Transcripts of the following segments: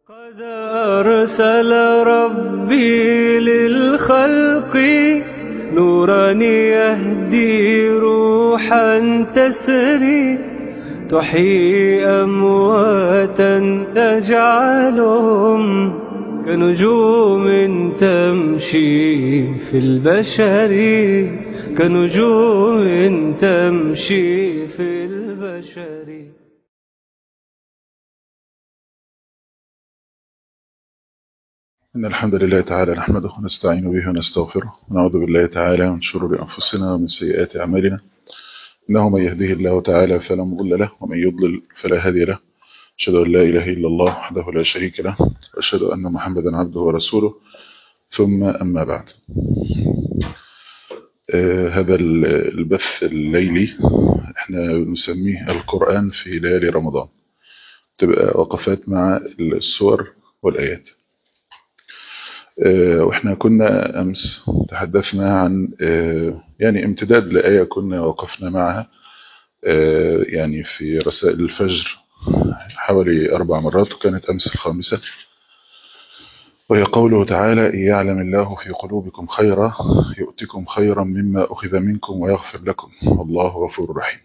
قد أرسل ربي للخلق نورا يهدي روحا تسري تحيي أمواتا تجعلهم كنجوم تمشي في البشر كنجوم تمشي في البشر إن الحمد لله تعالى نحمده ونستعين به ونستغفره ونعوذ بالله تعالى من شرور أنفسنا ومن سيئات أعمالنا إنه من يهده الله تعالى فلا مضل له ومن يضلل فلا هادي له أشهد أن لا إله إلا الله وحده لا شريك له وأشهد أن محمدا عبده ورسوله ثم أما بعد آه هذا البث الليلي احنا نسميه القرآن في ليالي رمضان تبقى وقفات مع السور والآيات واحنا كنا امس تحدثنا عن يعني امتداد لآية كنا وقفنا معها يعني في رسائل الفجر حوالي أربع مرات وكانت أمس الخامسة وهي قوله تعالى إن يعلم الله في قلوبكم خيرا يؤتكم خيرا مما أخذ منكم ويغفر لكم والله غفور رحيم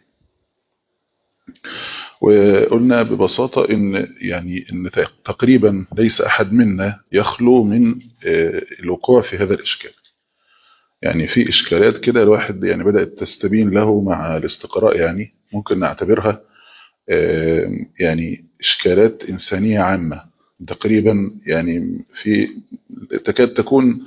وقلنا ببساطة إن يعني إن تقريبا ليس أحد منا يخلو من الوقوع في هذا الإشكال. يعني في إشكالات كده الواحد يعني بدأت تستبين له مع الاستقراء يعني ممكن نعتبرها يعني إشكالات إنسانية عامة تقريبا يعني في تكاد تكون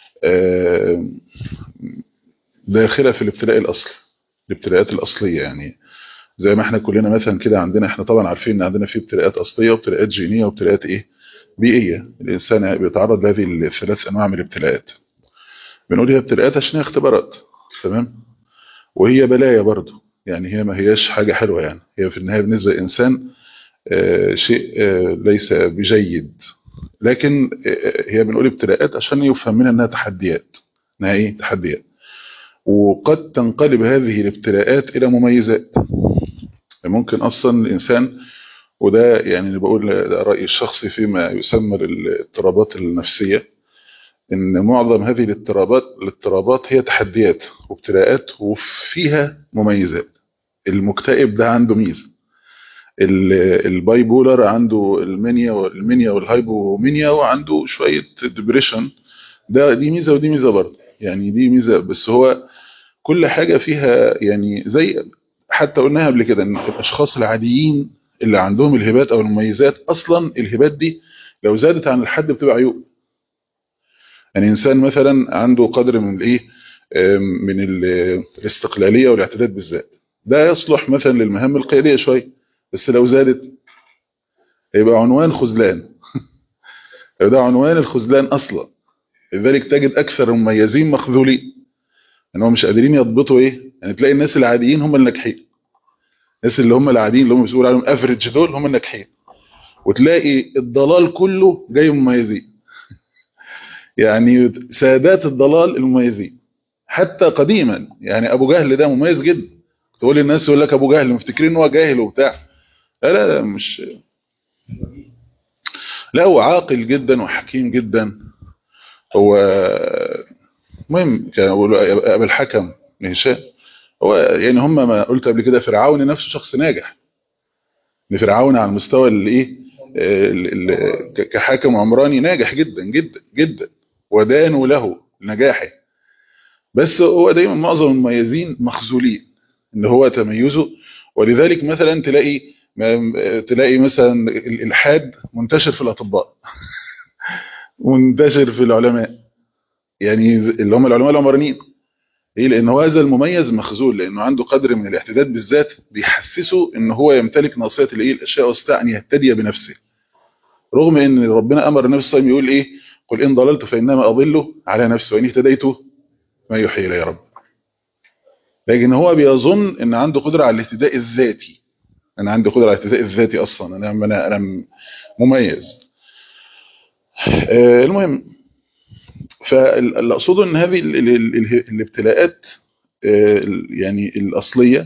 داخلة في الابتلاء الأصلي الابتلاءات الأصلية يعني زي ما احنا كلنا مثلا كده عندنا احنا طبعا عارفين ان عندنا في ابتلاءات اصليه وابتلاءات جينيه وابتلاءات ايه بيئيه الانسان بيتعرض لهذه الثلاث انواع من الابتلاءات بنقول هي ابتلاءات عشان هي اختبارات تمام وهي بلايا برضه يعني هي ما هياش حاجه حلوه يعني هي في النهايه بالنسبه للانسان آه شيء آه ليس بجيد لكن آه هي بنقول ابتلاءات عشان يفهم منها انها تحديات انها ايه تحديات وقد تنقلب هذه الابتلاءات الى مميزات ممكن اصلا الانسان وده يعني اللي بقول ده رايي الشخصي فيما يسمى الاضطرابات النفسيه ان معظم هذه الاضطرابات الاضطرابات هي تحديات وابتلاءات وفيها مميزات المكتئب ده عنده ميزه الباي بولر عنده المنيا والمنيا والهايبومينيا وعنده شويه ديبريشن ده دي ميزه ودي ميزه برضه يعني دي ميزه بس هو كل حاجه فيها يعني زي حتى قلناها قبل كده ان الاشخاص العاديين اللي عندهم الهبات او المميزات اصلا الهبات دي لو زادت عن الحد بتبقى عيوب يعني انسان مثلا عنده قدر من الايه من الاستقلاليه والاعتداد بالذات ده يصلح مثلا للمهام القياديه شويه بس لو زادت يبقى عنوان خذلان ده عنوان الخذلان اصلا لذلك تجد اكثر المميزين مخذولين ان هم مش قادرين يضبطوا ايه يعني تلاقي الناس العاديين هم الناجحين الناس اللي هم العاديين اللي هم بيقولوا عليهم افريج دول هم الناجحين وتلاقي الضلال كله جاي مميزين يعني سادات الضلال المميزين حتى قديما يعني ابو جهل ده مميز جدا تقول للناس يقول لك ابو جهل مفتكرين ان هو جاهل وبتاع لا لا لا مش لا هو عاقل جدا وحكيم جدا هو المهم كان ابو الحكم بن هشام هو يعني هم ما قلت قبل كده فرعون نفسه شخص ناجح ان فرعون على المستوى الايه كحاكم عمراني ناجح جدا جدا جدا ودانوا له نجاحه بس هو دايما معظم المميزين مخذولين ان هو تميزه ولذلك مثلا تلاقي تلاقي مثلا الالحاد منتشر في الاطباء منتشر في العلماء يعني اللي هم العلماء العمرانيين ايه لان هو هذا المميز مخزول لانه عنده قدر من الاعتداد بالذات بيحسسه ان هو يمتلك ناصيه الايه الاشياء واستطاع ان يهتدي بنفسه رغم ان ربنا امر النبي صلى الله عليه وسلم يقول ايه قل ان ضللت فانما اضل على نفسي وان اهتديت ما يحيي لي رب لكن هو بيظن ان عنده قدره على الاهتداء الذاتي انا عندي قدره على الاهتداء الذاتي اصلا انا انا, أنا مميز آه المهم فاللي اقصده ان هذه الابتلاءات يعني الاصليه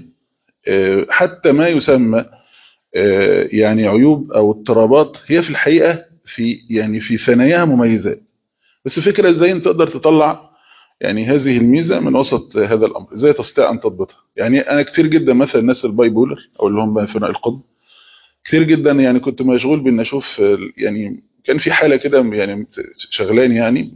حتى ما يسمى يعني عيوب او اضطرابات هي في الحقيقه في يعني في ثناياها مميزات بس الفكره ازاي انت تقدر تطلع يعني هذه الميزه من وسط هذا الامر ازاي تستطيع ان تضبطها يعني انا كتير جدا مثلا الناس الباي بولر او اللي هم ثنائي القطب كتير جدا يعني كنت مشغول بان اشوف يعني كان في حاله كده يعني شغلاني يعني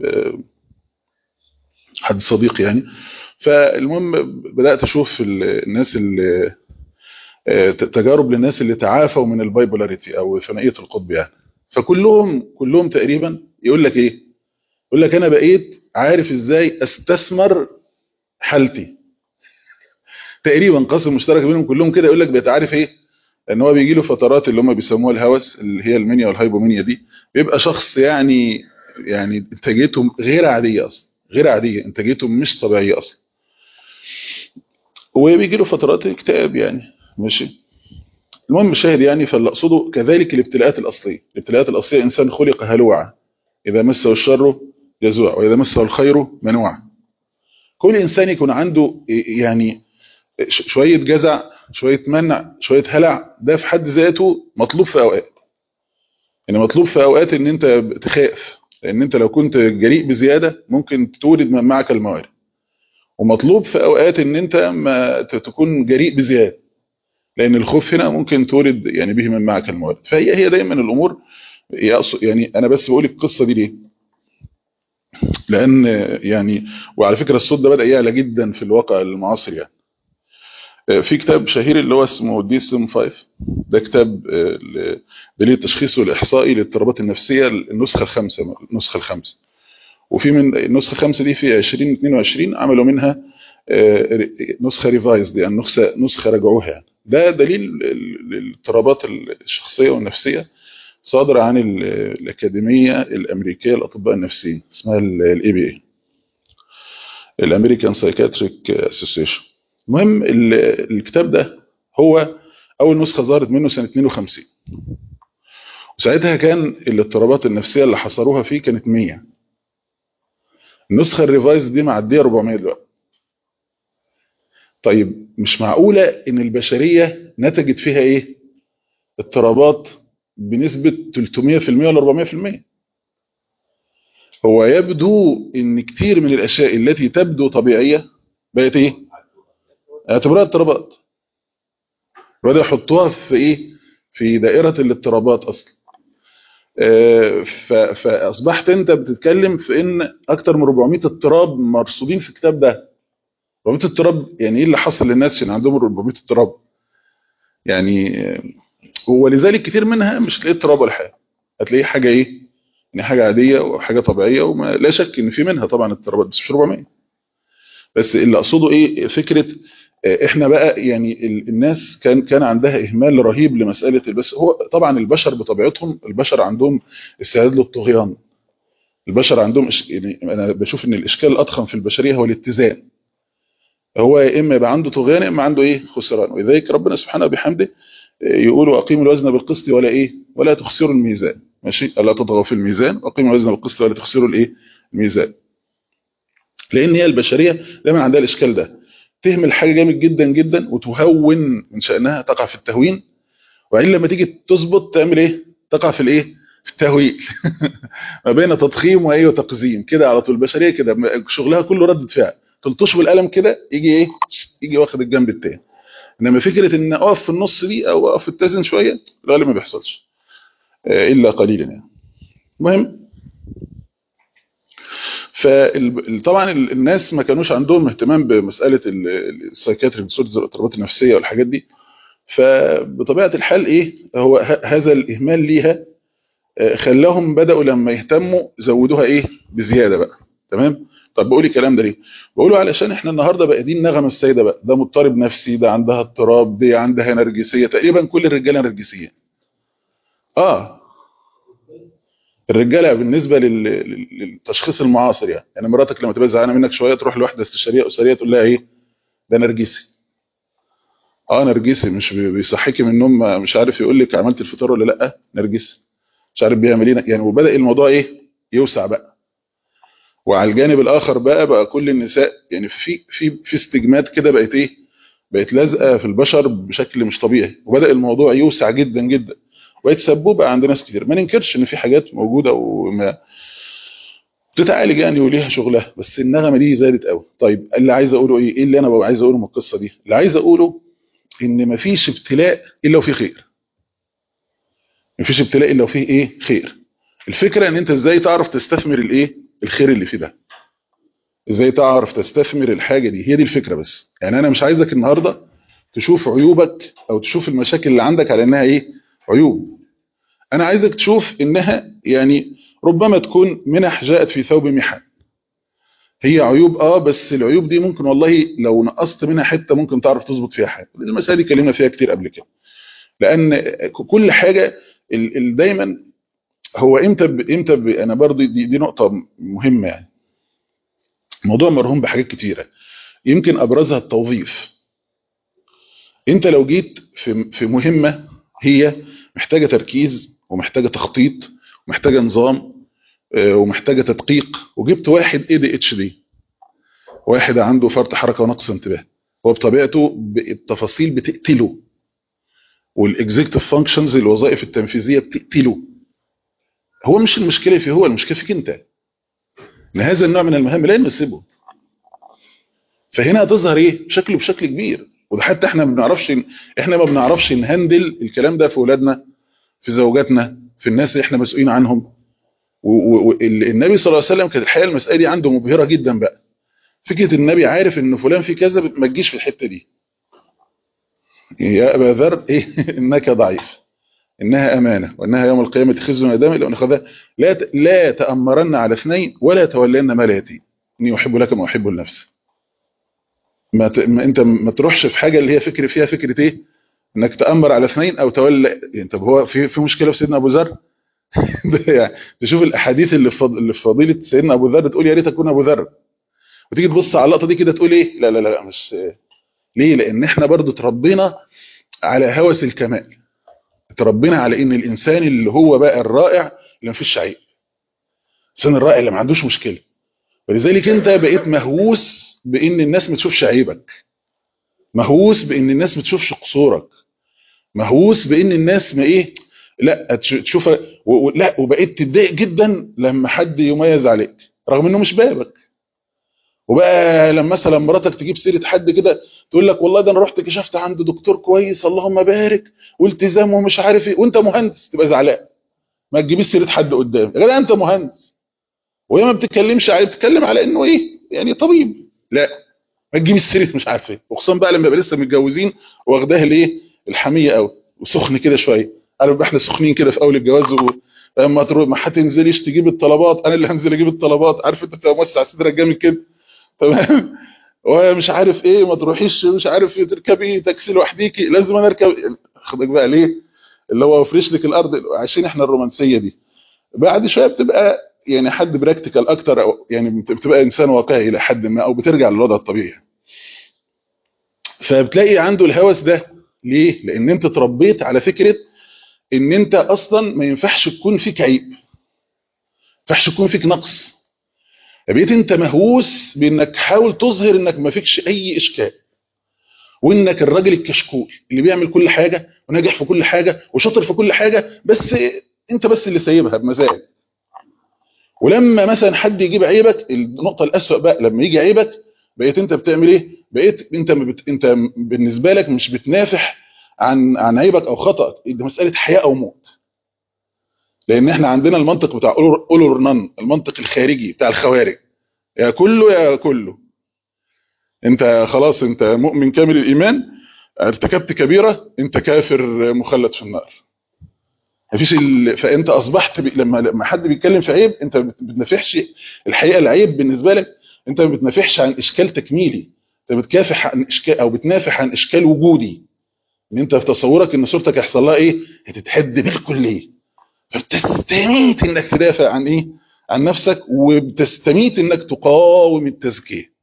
حد صديق يعني فالمهم بدات اشوف الناس اللي تجارب للناس اللي تعافوا من البايبولاريتي او ثنائيه القطب يعني فكلهم كلهم تقريبا يقول لك ايه يقول لك انا بقيت عارف ازاي استثمر حالتي تقريبا قاسم مشترك بينهم كلهم كده يقول لك بقيت عارف ايه ان هو بيجي له فترات اللي هم بيسموها الهوس اللي هي المنيا والهايبومنيا دي بيبقى شخص يعني يعني انتاجيته غير عاديه اصلا غير عاديه انتاجيته مش طبيعيه اصلا وبيجي له فترات اكتئاب يعني ماشي المهم الشاهد يعني فاللي اقصده كذلك الابتلاءات الاصليه الابتلاءات الاصليه انسان خلق هلوعا اذا مسه الشر جزوع واذا مسه الخير منوع كل انسان يكون عنده يعني شويه جزع شويه منع شويه هلع ده في حد ذاته مطلوب في اوقات يعني مطلوب في اوقات ان انت تخاف لان انت لو كنت جريء بزياده ممكن تولد من معك الموارد ومطلوب في اوقات ان انت ما تكون جريء بزياده لان الخوف هنا ممكن تولد يعني به من معك الموارد فهي هي دايما الامور يعني انا بس بقول القصه دي ليه لان يعني وعلى فكره الصوت ده بدا يعلى جدا في الواقع المعاصر يعني في كتاب شهير اللي هو اسمه دي سم 5 ده كتاب دليل التشخيص والاحصائي للاضطرابات النفسيه النسخه الخامسه النسخه الخامسه وفي من النسخه الخامسه دي في 2022 عملوا منها نسخه ريفايز يعني نسخه نسخه رجعوها يعني ده دليل الاضطرابات الشخصيه والنفسيه صادر عن الاكاديميه الامريكيه للاطباء النفسيين اسمها الاي بي اي الامريكان سايكاتريك اسوسيشن المهم الكتاب ده هو اول نسخه ظهرت منه سنه 52 وساعتها كان الاضطرابات النفسيه اللي حصروها فيه كانت 100 النسخه الريفايز دي معديه 400 دلوقتي طيب مش معقوله ان البشريه نتجت فيها ايه اضطرابات بنسبه 300% ولا 400% هو يبدو ان كتير من الاشياء التي تبدو طبيعيه بقت ايه اعتبرها اضطرابات بدأوا يحطوها في ايه في دائرة الاضطرابات اصلا فاصبحت انت بتتكلم في ان اكتر من 400 اضطراب مرصودين في الكتاب ده 400 اضطراب يعني ايه اللي حصل للناس عشان عندهم 400 اضطراب يعني ولذلك كتير منها مش تلاقيه اضطراب ولا حاجه هتلاقيه حاجه ايه يعني حاجه عاديه وحاجه طبيعيه وما لا شك ان في منها طبعا اضطرابات بس مش 400 بس اللي اقصده ايه فكره احنا بقى يعني الناس كان كان عندها اهمال رهيب لمساله بس هو طبعا البشر بطبيعتهم البشر عندهم استعداد للطغيان البشر عندهم يعني انا بشوف ان الاشكال الاضخم في البشريه هو الاتزان هو يا اما يبقى عنده طغيان يا اما عنده ايه خسران ولذلك ربنا سبحانه وبحمده يقول واقيموا الوزن بالقسط ولا ايه ولا تخسروا الميزان ماشي الا تطغوا في الميزان واقيموا الوزن بالقسط ولا تخسروا الايه الميزان لان هي البشريه دايما عندها الاشكال ده تهمل حاجه جامد جدا جدا وتهون من شانها تقع في التهوين وبعدين لما تيجي تظبط تعمل ايه تقع في الايه في التهويل ما بين تضخيم وايه وتقزيم كده على طول البشريه كده شغلها كله ردة فعل تلطش بالقلم كده يجي ايه يجي واخد الجنب التاني انما فكره ان اقف في النص دي او اقف اتزن شويه الغالب ما بيحصلش الا قليلا يعني المهم فطبعا الناس ما كانوش عندهم اهتمام بمساله السايكاتري ديسوردرز الاضطرابات النفسيه والحاجات دي فبطبيعه الحال ايه هو هذا الاهمال ليها خلاهم بداوا لما يهتموا زودوها ايه بزياده بقى تمام طب بقول الكلام ده ليه بقوله علشان احنا النهارده بقى دي النغمه السيده بقى ده مضطرب نفسي ده عندها اضطراب دي عندها نرجسيه تقريبا كل الرجاله نرجسيين اه الرجاله بالنسبه للتشخيص المعاصر يعني يعني مراتك لما تبقى زعلانه منك شويه تروح لواحده استشاريه اسريه تقول لها ايه ده نرجسي اه نرجسي مش بيصحيكي من النوم مش عارف يقول لك عملت الفطار ولا لا نرجسي مش عارف بيعمل ايه يعني وبدا الموضوع ايه يوسع بقى وعلى الجانب الاخر بقى بقى كل النساء يعني في في في استجمات كده بقت ايه بقت لازقه في البشر بشكل مش طبيعي وبدا الموضوع يوسع جدا جدا وبقت سبوبه عند ناس كتير ما ننكرش ان في حاجات موجوده وما بتتعالج يعني وليها شغلها بس النغمه دي زادت قوي طيب اللي عايز اقوله ايه ايه اللي انا ببقى عايز اقوله من القصه دي اللي عايز اقوله ان مفيش ابتلاء الا وفيه خير مفيش ابتلاء الا وفيه ايه خير الفكره ان انت ازاي تعرف تستثمر الايه الخير اللي فيه ده ازاي تعرف تستثمر الحاجه دي هي دي الفكره بس يعني انا مش عايزك النهارده تشوف عيوبك او تشوف المشاكل اللي عندك على انها ايه عيوب انا عايزك تشوف انها يعني ربما تكون منح جاءت في ثوب محن هي عيوب اه بس العيوب دي ممكن والله لو نقصت منها حته ممكن تعرف تظبط فيها حاجه المسائل دي اتكلمنا فيها كتير قبل كده لان كل حاجه ال ال دايما هو امتى ب امتى ب انا برضو دي, دي نقطه مهمه يعني الموضوع مرهون بحاجات كتيره يمكن ابرزها التوظيف انت لو جيت في في مهمه هي محتاجه تركيز ومحتاجه تخطيط ومحتاجه نظام ومحتاجه تدقيق وجبت واحد اي دي اتش دي واحد عنده فرط حركه ونقص انتباه هو بطبيعته التفاصيل بتقتله والاكزيكتيف فانكشنز الوظائف التنفيذيه بتقتله هو مش المشكله فيه هو المشكله فيك انت ان هذا النوع من المهام لا يناسبه فهنا هتظهر ايه شكله بشكل كبير وده حتى احنا ما بنعرفش احنا ما بنعرفش نهندل الكلام ده في اولادنا في زوجاتنا في الناس اللي احنا مسؤولين عنهم والنبي صلى الله عليه وسلم كانت الحقيقه المساله دي عنده مبهره جدا بقى فكره النبي عارف ان فلان في كذا ما تجيش في الحته دي يا ابا ذر ايه انك ضعيف انها امانه وانها يوم القيامه خزي وندامه لو ناخذها لا لا تامرن على اثنين ولا تولين ما لا يتيم اني احب لك ما احب لنفسي ما, ت... ما انت ما تروحش في حاجه اللي هي فكر فيها فكره ايه انك تامر على اثنين او تولى انت هو في في مشكله في سيدنا ابو ذر يعني تشوف الاحاديث اللي في فض... اللي في فضيله سيدنا ابو ذر تقول يا ريت اكون ابو ذر وتيجي تبص على اللقطه دي كده تقول ايه لا لا لا مش ليه لان احنا برضو اتربينا على هوس الكمال اتربينا على ان الانسان اللي هو بقى الرائع اللي ما فيش عيب الانسان الرائع اللي ما عندوش مشكله ولذلك انت بقيت مهووس بان الناس ما تشوفش عيبك مهووس بان الناس ما تشوفش قصورك مهووس بان الناس ما ايه لا تشوف و... لا وبقيت تتضايق جدا لما حد يميز عليك رغم انه مش بابك وبقى لما مثلا مراتك تجيب سيره حد كده تقول لك والله ده انا رحت كشفت عند دكتور كويس اللهم بارك والتزام ومش عارف ايه وانت مهندس تبقى زعلان ما تجيبش سيره حد قدام يا جدع انت مهندس وهي ما بتتكلمش عليه بتتكلم على انه ايه يعني طبيب لا ما تجيبش سيره مش عارف ايه وخصوصا بقى لما يبقى لسه متجوزين واخداها الايه الحميه قوي وسخن كده شويه عارف احنا سخنين كده في اول الجواز و... لما تروح ما هتنزليش تجيب الطلبات انا اللي هنزل اجيب الطلبات عارف انت موسع صدرك جامد كده تمام ومش عارف ايه ما تروحيش مش عارف تركبي تاكسي لوحديكي لازم انا اركب خدك بقى ليه اللي هو افرش لك الارض عشان احنا الرومانسيه دي بعد شويه بتبقى يعني حد براكتيكال اكتر أو يعني بتبقى انسان واقعي الى حد ما او بترجع للوضع الطبيعي فبتلاقي عنده الهوس ده ليه لان انت اتربيت على فكره ان انت اصلا ما ينفعش تكون فيك عيب ما ينفعش يكون فيك نقص بقيت انت مهووس بانك حاول تظهر انك ما فيكش اي اشكال وانك الراجل الكشكول اللي بيعمل كل حاجه وناجح في كل حاجه وشاطر في كل حاجه بس انت بس اللي سايبها بمزاج ولما مثلا حد يجيب عيبك النقطه الاسوأ بقى لما يجي عيبك بقيت انت بتعمل ايه بقيت انت بت... انت بالنسبه لك مش بتنافح عن عن عيبك او خطأك دي مساله حياه او موت لان احنا عندنا المنطق بتاع اولور نن المنطق الخارجي بتاع الخوارج يا كله يا كله انت خلاص انت مؤمن كامل الايمان ارتكبت كبيره انت كافر مخلد في النار مفيش ال... فانت اصبحت ب... لما لما حد بيتكلم في عيب انت ما بتنافحش الحقيقه العيب بالنسبه لك انت ما بتنافحش عن اشكال تكميلي انت بتكافح عن اشكال او بتنافح عن اشكال وجودي ان انت في تصورك ان صورتك هيحصل لها ايه هتتحد بالكليه فبتستميت انك تدافع عن ايه عن نفسك وبتستميت انك تقاوم التزكيه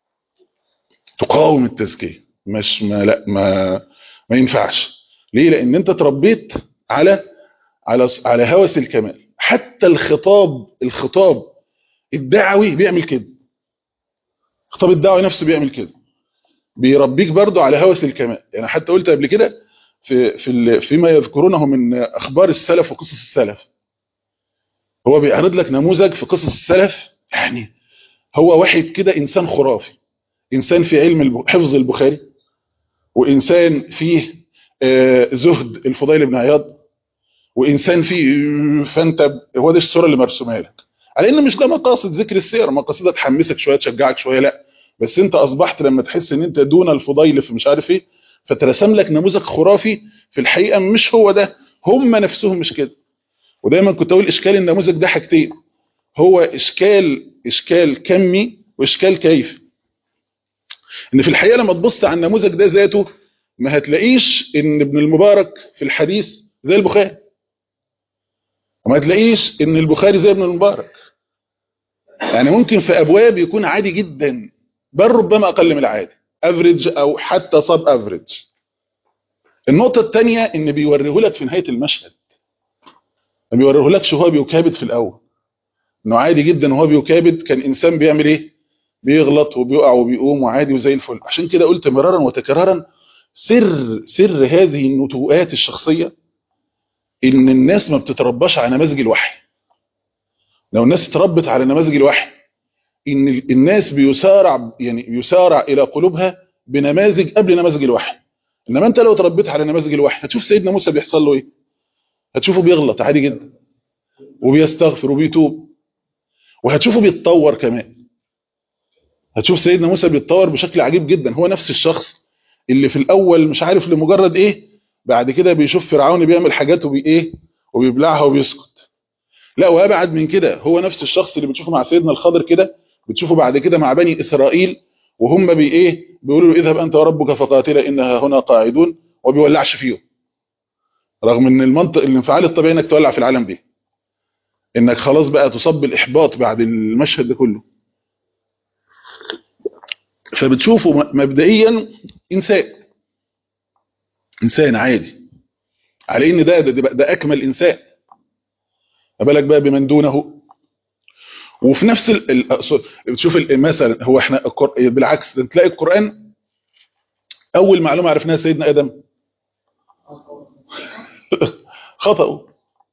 تقاوم التزكيه مش ما لا ما ما ينفعش ليه لان انت اتربيت على على على هوس الكمال حتى الخطاب الخطاب الدعوي بيعمل كده الخطاب الدعوي نفسه بيعمل كده بيربيك برضو على هوس الكمال يعني حتى قلت قبل كده في في ال- فيما يذكرونه من اخبار السلف وقصص السلف هو بيعرض لك نموذج في قصص السلف يعني هو واحد كده انسان خرافي انسان في علم الب- حفظ البخاري وانسان فيه آه، زهد الفضيل بن عياض وانسان فيه فانت هو دي الصوره اللي مرسومه لك على ان مش ده مقاصد ذكر السير مقاصدها تحمسك شويه تشجعك شويه لا بس انت اصبحت لما تحس ان انت دون الفضيل في مش عارف ايه فترسم لك نموذج خرافي في الحقيقه مش هو ده هم نفسهم مش كده ودايما كنت اقول اشكال النموذج ده حاجتين هو اشكال اشكال كمي واشكال كيفي ان في الحقيقه لما تبص على النموذج ده ذاته ما هتلاقيش ان ابن المبارك في الحديث زي البخاري وما تلاقيش ان البخاري زي ابن المبارك يعني ممكن في ابواب يكون عادي جدا بل ربما اقل من العادي افريج او حتى صاب افريج النقطه الثانيه ان بيوريه لك في نهايه المشهد ما بيوريه لكش هو بيكابد في الاول انه عادي جدا وهو بيكابد كان انسان بيعمل ايه بيغلط وبيقع وبيقوم وعادي وزي الفل عشان كده قلت مرارا وتكرارا سر سر هذه النتوءات الشخصيه ان الناس ما بتترباش على نماذج الوحي لو الناس اتربت على نماذج الوحي ان ال- الناس بيسارع يعني يسارع الى قلوبها بنماذج قبل نماذج الوحي انما انت لو اتربيت على نماذج الوحي هتشوف سيدنا موسى بيحصل له ايه هتشوفه بيغلط عادي جدا وبيستغفر وبيتوب وهتشوفه بيتطور كمان هتشوف سيدنا موسى بيتطور بشكل عجيب جدا هو نفس الشخص اللي في الاول مش عارف لمجرد ايه بعد كده بيشوف فرعون بيعمل حاجات وبي ايه وبيبلعها وبيسكت لا وابعد من كده هو نفس الشخص اللي بتشوفه مع سيدنا الخضر كده بتشوفه بعد كده مع بني اسرائيل وهم بي ايه بيقولوا له اذهب انت وربك فقاتلا انها هنا قاعدون وبيولعش فيهم رغم ان المنطق الانفعال الطبيعي انك تولع في العالم بيه انك خلاص بقى تصاب بالاحباط بعد المشهد ده كله فبتشوفه م- مبدئيا انسان انسان عادي على ان ده ده, ده, ده اكمل انسان ما بالك بقى بمن دونه وفي نفس ال... ال... أصل- بتشوف ال- مثلا هو احنا القر... بالعكس ده تلاقي القران اول معلومه عرفناها سيدنا ادم خطأه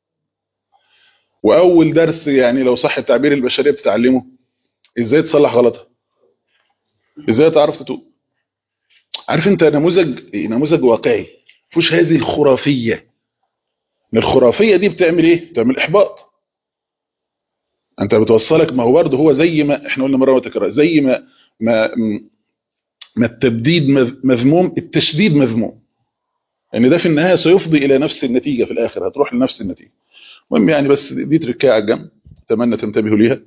واول درس يعني لو صح التعبير البشريه بتتعلمه ازاي تصلح غلطها ازاي تعرف تتوب عارف انت نموذج نموذج واقعي مفيهوش هذه الخرافيه إن الخرافيه دي بتعمل ايه بتعمل احباط انت بتوصلك ما هو برضه هو زي ما احنا قلنا مره وتكرار زي ما ما ما التبديد مذ- مذموم التشديد مذموم ان ده في النهايه سيفضي الى نفس النتيجه في الاخر هتروح لنفس النتيجه المهم يعني بس دي تركية على الجنب اتمنى تنتبهوا ليها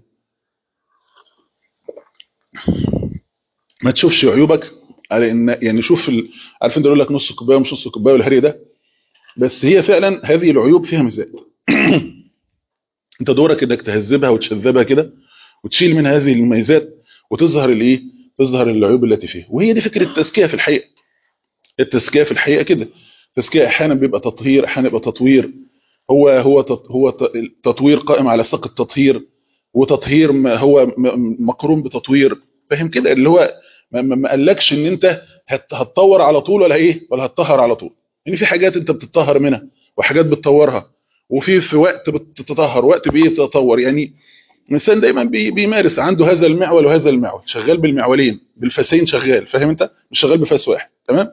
ما تشوفش عيوبك على ان يعني شوف ال... عارف انت يقول لك نص كوبايه ومش نص كوبايه والهري ده بس هي فعلا هذه العيوب فيها ميزات انت دورك انك تهذبها وتشذبها كده وتشيل من هذه المميزات وتظهر الايه تظهر العيوب التي فيها وهي دي فكره التزكيه في الحقيقه التزكيه في الحقيقه كده التزكيه احيانا بيبقى تطهير احيانا بيبقى تطوير هو هو تط- هو ت- تطوير قائم على ساق التطهير وتطهير ما هو م- مقرون بتطوير فاهم كده اللي هو ما- ما ما قالكش ان انت هت- هتطور على طول ولا ايه ولا هتطهر على طول يعني في حاجات انت بتطهر منها وحاجات بتطورها وفي في وقت بتتطهر وقت بيتطور يعني الانسان دايما بي بيمارس عنده هذا المعول وهذا المعول شغال بالمعولين بالفاسين شغال فاهم انت مش شغال بفاس واحد تمام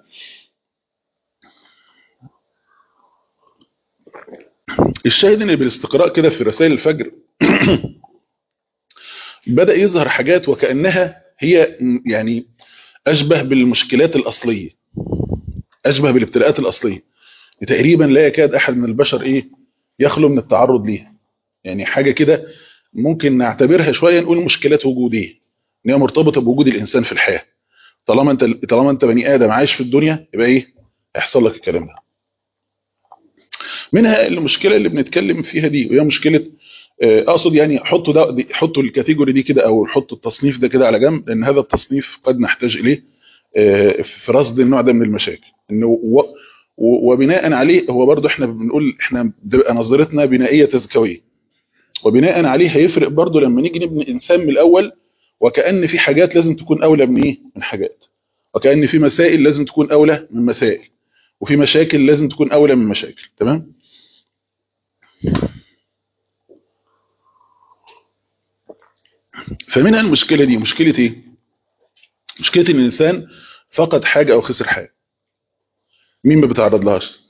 الشاهد ان بالاستقراء كده في رسائل الفجر بدأ يظهر حاجات وكأنها هي م- يعني أشبه بالمشكلات الأصلية أشبه بالابتلاءات الأصلية تقريبا لا يكاد أحد من البشر إيه يخلو من التعرض ليها يعني حاجة كده ممكن نعتبرها شوية نقول مشكلات وجودية إن هي مرتبطة بوجود الإنسان في الحياة طالما أنت طالما أنت بني آدم عايش في الدنيا يبقى إيه هيحصل لك الكلام ده منها المشكلة اللي بنتكلم فيها دي وهي مشكلة آه، اقصد يعني حطوا ده دي- حطوا الكاتيجوري دي كده او حطوا التصنيف ده كده على جنب لان هذا التصنيف قد نحتاج اليه آه، في رصد النوع ده من المشاكل انه و- و- وبناء عليه هو برضو احنا بنقول احنا بتبقى نظرتنا بنائيه تزكويه وبناء عليه هيفرق برضو لما نيجي نبني انسان من الاول وكأن في حاجات لازم تكون اولى من ايه من حاجات وكأن في مسائل لازم تكون اولى من مسائل وفي مشاكل لازم تكون اولى من مشاكل تمام فمنها المشكله دي مشكله ايه مشكله ان الانسان فقد حاجه او خسر حاجه مين ما بيتعرض لهاش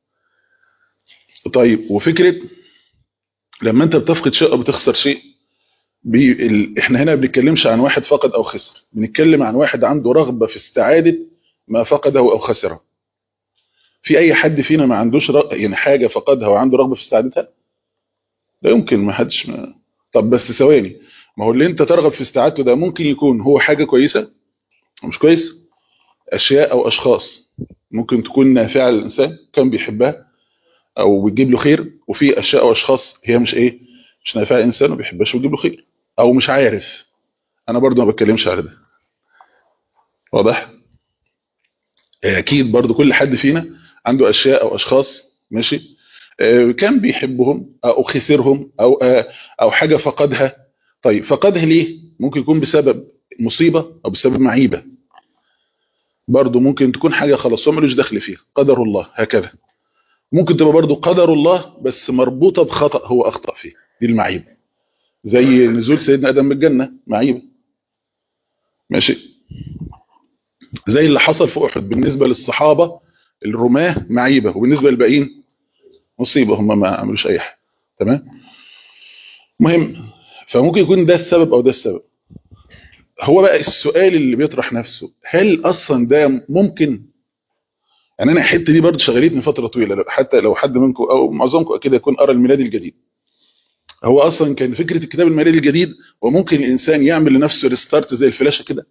طيب وفكره لما انت بتفقد شيء او بتخسر شيء بي ال... احنا هنا ما بنتكلمش عن واحد فقد او خسر بنتكلم عن واحد عنده رغبه في استعاده ما فقده او خسره في اي حد فينا ما عندوش رغ... يعني حاجه فقدها وعنده رغبه في استعادتها لا يمكن ما حدش ما... طب بس ثواني ما هو اللي انت ترغب في استعادته ده ممكن يكون هو حاجه كويسه مش كويس اشياء او اشخاص ممكن تكون نافعه للانسان كان بيحبها او بتجيب له خير وفي اشياء او اشخاص هي مش ايه مش نافعه انسان وما بيحبهاش وتجيب له خير او مش عارف انا برضو ما بتكلمش على ده واضح اكيد برضو كل حد فينا عنده اشياء او اشخاص ماشي آه كان بيحبهم او خسرهم او آه او حاجه فقدها طيب فقدها ليه ممكن يكون بسبب مصيبه او بسبب معيبه برضو ممكن تكون حاجه خلاص هو ملوش دخل فيها قدر الله هكذا ممكن تبقى برضو قدر الله بس مربوطه بخطا هو اخطا فيه دي المعيبه زي نزول سيدنا ادم من الجنه معيبه ماشي زي اللي حصل في احد بالنسبه للصحابه الرماه معيبه وبالنسبه للباقيين مصيبه هم ما عملوش اي حاجه تمام مهم فممكن يكون ده السبب او ده السبب هو بقى السؤال اللي بيطرح نفسه هل اصلا ده ممكن يعني انا الحته دي برضه شغلتني فتره طويله حتى لو حد منكم او معظمكم اكيد يكون قرا الميلاد الجديد هو اصلا كان فكره الكتاب الميلادي الجديد وممكن الانسان يعمل لنفسه ريستارت زي الفلاشه كده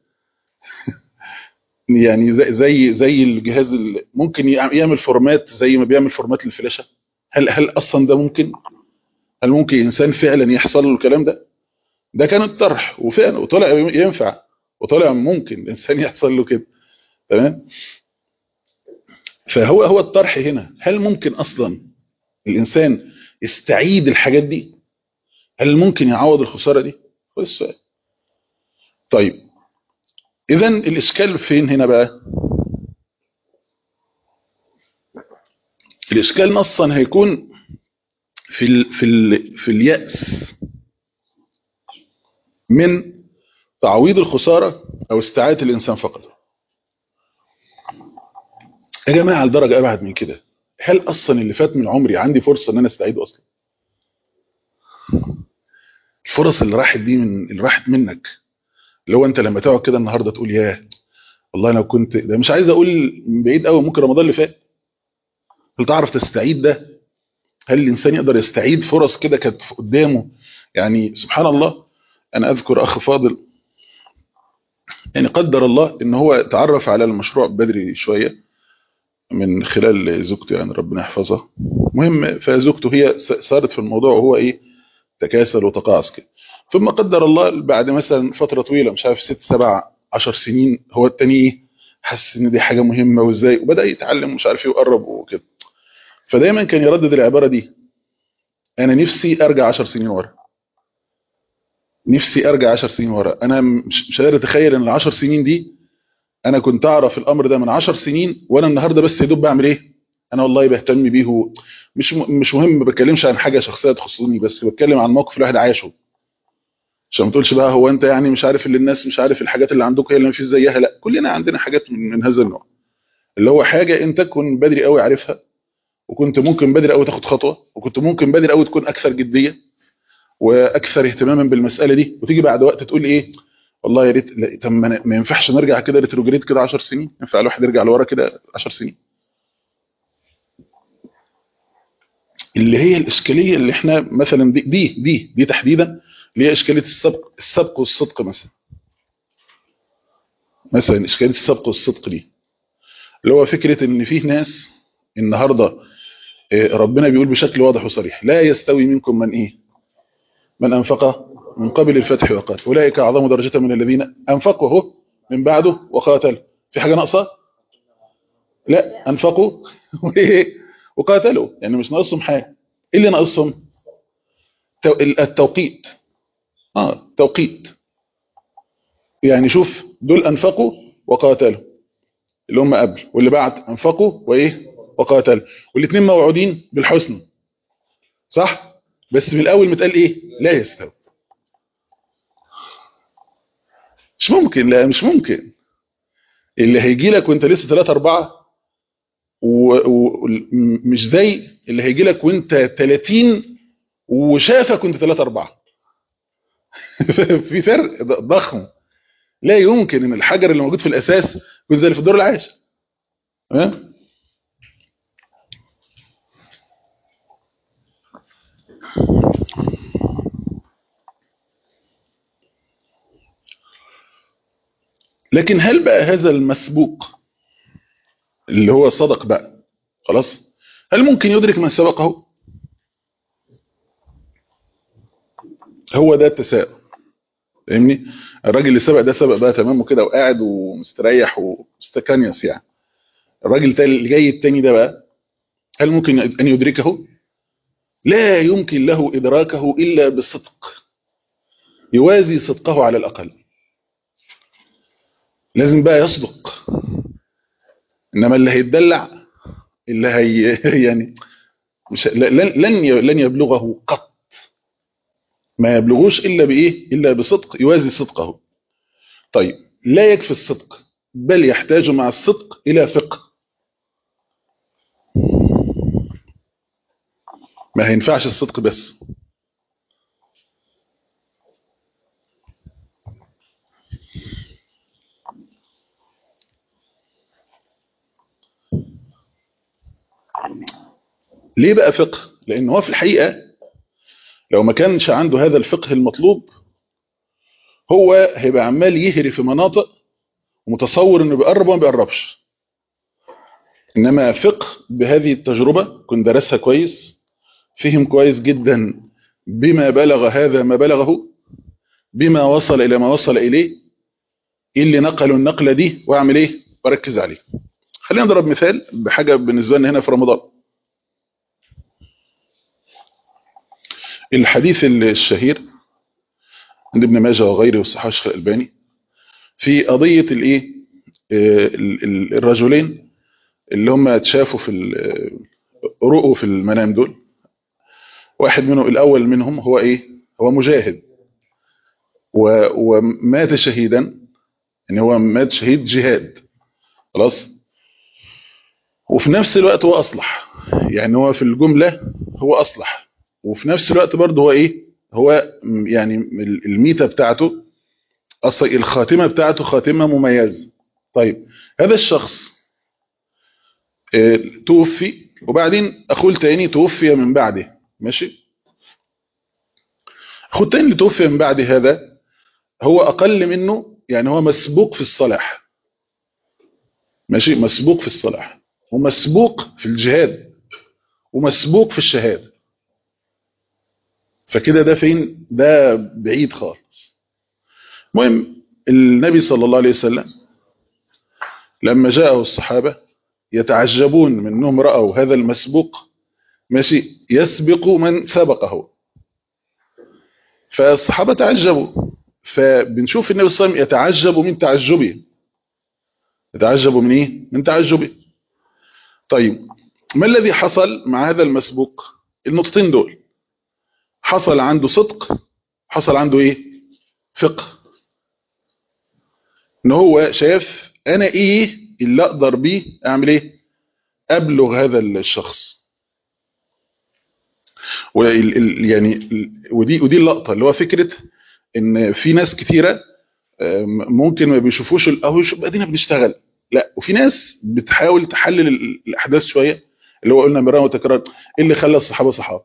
يعني زي زي زي الجهاز اللي ممكن يعمل فورمات زي ما بيعمل فورمات للفلاشه هل هل اصلا ده ممكن هل ممكن انسان فعلا يحصل له الكلام ده ده كان الطرح وفعلا وطلع ينفع وطلع ممكن الانسان يحصل له كده تمام فهو هو الطرح هنا هل ممكن اصلا الانسان يستعيد الحاجات دي هل ممكن يعوض الخساره دي هو السؤال طيب اذا الاشكال فين هنا بقى الاشكال نصا هيكون في ال في ال في الياس من تعويض الخساره او استعاده الانسان فقط يا جماعه لدرجه ابعد من كده هل اصلا اللي فات من عمري عندي فرصه ان انا استعيده اصلا الفرص اللي راحت دي من اللي راحت منك اللي هو انت لما تقعد كده النهارده تقول ياه والله انا كنت ده مش عايز اقول من بعيد قوي ممكن رمضان اللي فات هل تعرف تستعيد ده هل الانسان يقدر يستعيد فرص كده كانت قدامه يعني سبحان الله انا اذكر اخ فاضل يعني قدر الله ان هو تعرف على المشروع بدري شويه من خلال زوجته يعني ربنا يحفظها مهم فزوجته هي صارت في الموضوع وهو ايه تكاسل وتقاعس كده ثم قدر الله بعد مثلا فتره طويله مش عارف ست سبع عشر سنين هو التاني حس ان دي حاجه مهمه وازاي وبدا يتعلم مش عارف ايه ويقرب وكده فدايما كان يردد العباره دي انا نفسي ارجع 10 سنين ورا نفسي ارجع 10 سنين ورا انا مش مش قادر اتخيل ان ال 10 سنين دي انا كنت اعرف الامر ده من 10 سنين وانا النهارده بس يا دوب بعمل ايه انا والله بهتم بيه مش مش مهم ما بتكلمش عن حاجه شخصيه تخصني بس بتكلم عن موقف الواحد عاشه عشان ما تقولش بقى هو انت يعني مش عارف اللي الناس مش عارف الحاجات اللي عندكم هي اللي مفيش زيها لا كلنا عندنا حاجات من, من هذا النوع اللي هو حاجه انت تكون بدري قوي عارفها وكنت ممكن بدري قوي تاخد خطوه وكنت ممكن بدري قوي تكون اكثر جديه واكثر اهتماما بالمساله دي وتيجي بعد وقت تقول ايه والله يا ريت طب ما ينفعش نرجع كده ريتروجريد كده 10 سنين ينفع الواحد يرجع لورا كده 10 سنين اللي هي الاشكاليه اللي احنا مثلا دي دي دي, دي تحديدا اللي هي اشكاليه السبق السبق والصدق مثلا مثلا اشكاليه السبق والصدق دي اللي هو فكره ان فيه ناس النهارده ربنا بيقول بشكل واضح وصريح لا يستوي منكم من ايه من انفق من قبل الفتح وقاتل اولئك اعظم درجه من الذين انفقوا من بعده وقاتلوا في حاجه ناقصه لا انفقوا وقاتلوا يعني مش ناقصهم حاجه ايه اللي ناقصهم التوقيت اه توقيت يعني شوف دول انفقوا وقاتلوا اللي هم قبل واللي بعد انفقوا وايه وقاتلوا والاثنين موعودين بالحسنى صح بس من الاول متقال ايه لا يستوي مش ممكن لا مش ممكن اللي هيجي لك وانت لسه 3 4 ومش زي اللي هيجي لك وانت 30 وشافك وانت 3 4 في فرق ضخم لا يمكن ان الحجر اللي موجود في الاساس يكون زي اللي في الدور العاشر تمام لكن هل بقى هذا المسبوق اللي هو صدق بقى خلاص هل ممكن يدرك من سبقه هو ده التساؤل فاهمني الراجل اللي سبق ده سبق بقى تمام وكده وقاعد ومستريح ومستكنيس يعني الراجل اللي جاي التاني ده بقى هل ممكن ان يدركه لا يمكن له ادراكه الا بالصدق يوازي صدقه على الاقل لازم بقى يصدق انما اللي هيتدلع اللي هي يعني مش لن لن يبلغه قط ما يبلغوش الا بايه الا بصدق يوازي صدقه طيب لا يكفي الصدق بل يحتاج مع الصدق الى فقه ما هينفعش الصدق بس ليه بقى فقه لان هو في الحقيقة لو ما كانش عنده هذا الفقه المطلوب هو هيبقى عمال يهري في مناطق ومتصور انه بيقرب وما بيقربش انما فقه بهذه التجربة كنت درسها كويس فهم كويس جدا بما بلغ هذا ما بلغه بما وصل الى ما وصل اليه ايه اللي نقلوا النقلة دي واعمل ايه واركز عليه خلينا نضرب مثال بحاجة بالنسبة لنا هنا في رمضان الحديث الشهير عند ابن ماجه وغيره والصحاح الشيخ الألباني في قضية الايه الرجلين اللي هم اتشافوا في رؤوا في المنام دول واحد منهم الأول منهم هو ايه هو مجاهد ومات شهيدا يعني هو مات شهيد جهاد خلاص وفي نفس الوقت هو أصلح يعني هو في الجملة هو أصلح وفي نفس الوقت برضه هو ايه هو يعني الميتة بتاعته اصلا الخاتمة بتاعته خاتمة مميزة طيب هذا الشخص اه توفي وبعدين اخوه التاني توفي من بعده ماشي اخوه التاني اللي توفي من بعد هذا هو اقل منه يعني هو مسبوق في الصلاح ماشي مسبوق في الصلاح ومسبوق في الجهاد ومسبوق في الشهاده فكده ده فين ده بعيد خالص المهم النبي صلى الله عليه وسلم لما جاءه الصحابة يتعجبون من انهم رأوا هذا المسبوق ماشي يسبق من سبقه فالصحابة تعجبوا فبنشوف النبي صلى الله عليه وسلم يتعجب من تعجبه يتعجب من ايه من تعجبه طيب ما الذي حصل مع هذا المسبوق النقطتين دول حصل عنده صدق حصل عنده ايه فقه ان هو شاف انا ايه اللي اقدر بيه اعمل ايه ابلغ هذا الشخص يعني ودي ودي اللقطه اللي هو فكره ان في ناس كثيره ممكن ما بيشوفوش اهو ادينا بنشتغل لا وفي ناس بتحاول تحلل الاحداث شويه اللي هو قلنا مرة وتكرار ايه اللي خلى الصحابه صحابه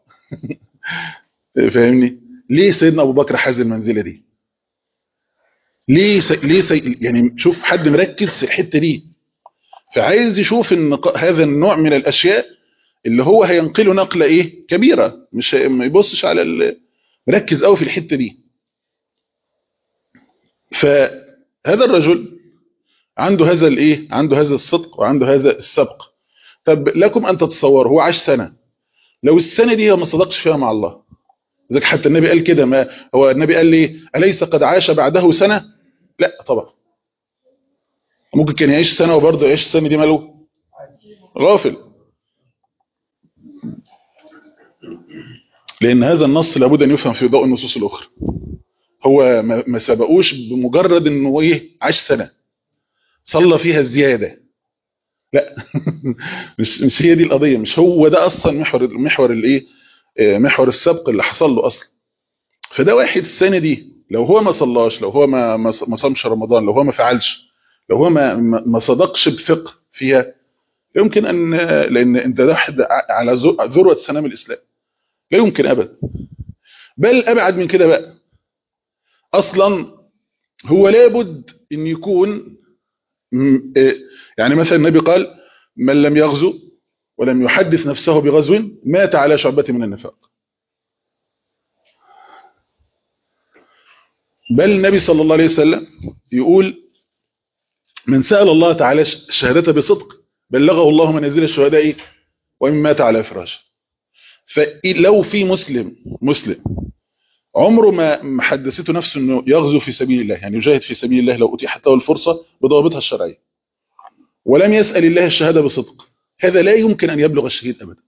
فاهمني ليه سيدنا ابو بكر حاز المنزله دي ليه سي... ليه سي... يعني شوف حد مركز في الحته دي فعايز يشوف ان هذا النوع من الاشياء اللي هو هينقله نقله ايه كبيره مش ما يبصش على ال... مركز قوي في الحته دي فهذا الرجل عنده هذا الايه عنده هذا الصدق وعنده هذا السبق طب لكم ان تتصوروا هو عاش سنه لو السنه دي هو ما صدقش فيها مع الله ذلك حتى النبي قال كده ما هو النبي قال لي أليس قد عاش بعده سنة لا طبعا ممكن كان يعيش سنة وبرضه يعيش السنة دي ماله غافل لأن هذا النص لابد أن يفهم في ضوء النصوص الأخرى هو ما ما سبقوش بمجرد أنه إيه عاش سنة صلى فيها زيادة لا مش مش هي دي القضية مش هو ده أصلا محور محور الإيه آه، محور السبق اللي حصل له أصلا فده واحد السنة دي لو هو ما صلاش لو هو ما ما ما صامش رمضان لو هو ما فعلش لو هو ما ما ما صدقش بفقه فيها يمكن ان لان انت ده واحد على ذو- ذروه سنام الاسلام لا يمكن ابدا بل ابعد من كده بقى اصلا هو لابد ان يكون م- إيه، يعني مثلا النبي قال من لم يغزو ولم يحدث نفسه بغزو مات على شعبة من النفاق بل النبي صلى الله عليه وسلم يقول من سأل الله تعالى ش- الشهادة بصدق بلغه الله منازل الشهداء ومن مات على فراشه فلو في مسلم مسلم عمره ما ما حدثته نفسه انه يغزو في سبيل الله يعني يجاهد في سبيل الله لو اتيحت له الفرصه بضوابطها الشرعيه ولم يسال الله الشهاده بصدق هذا لا يمكن ان يبلغ الشهيد ابدا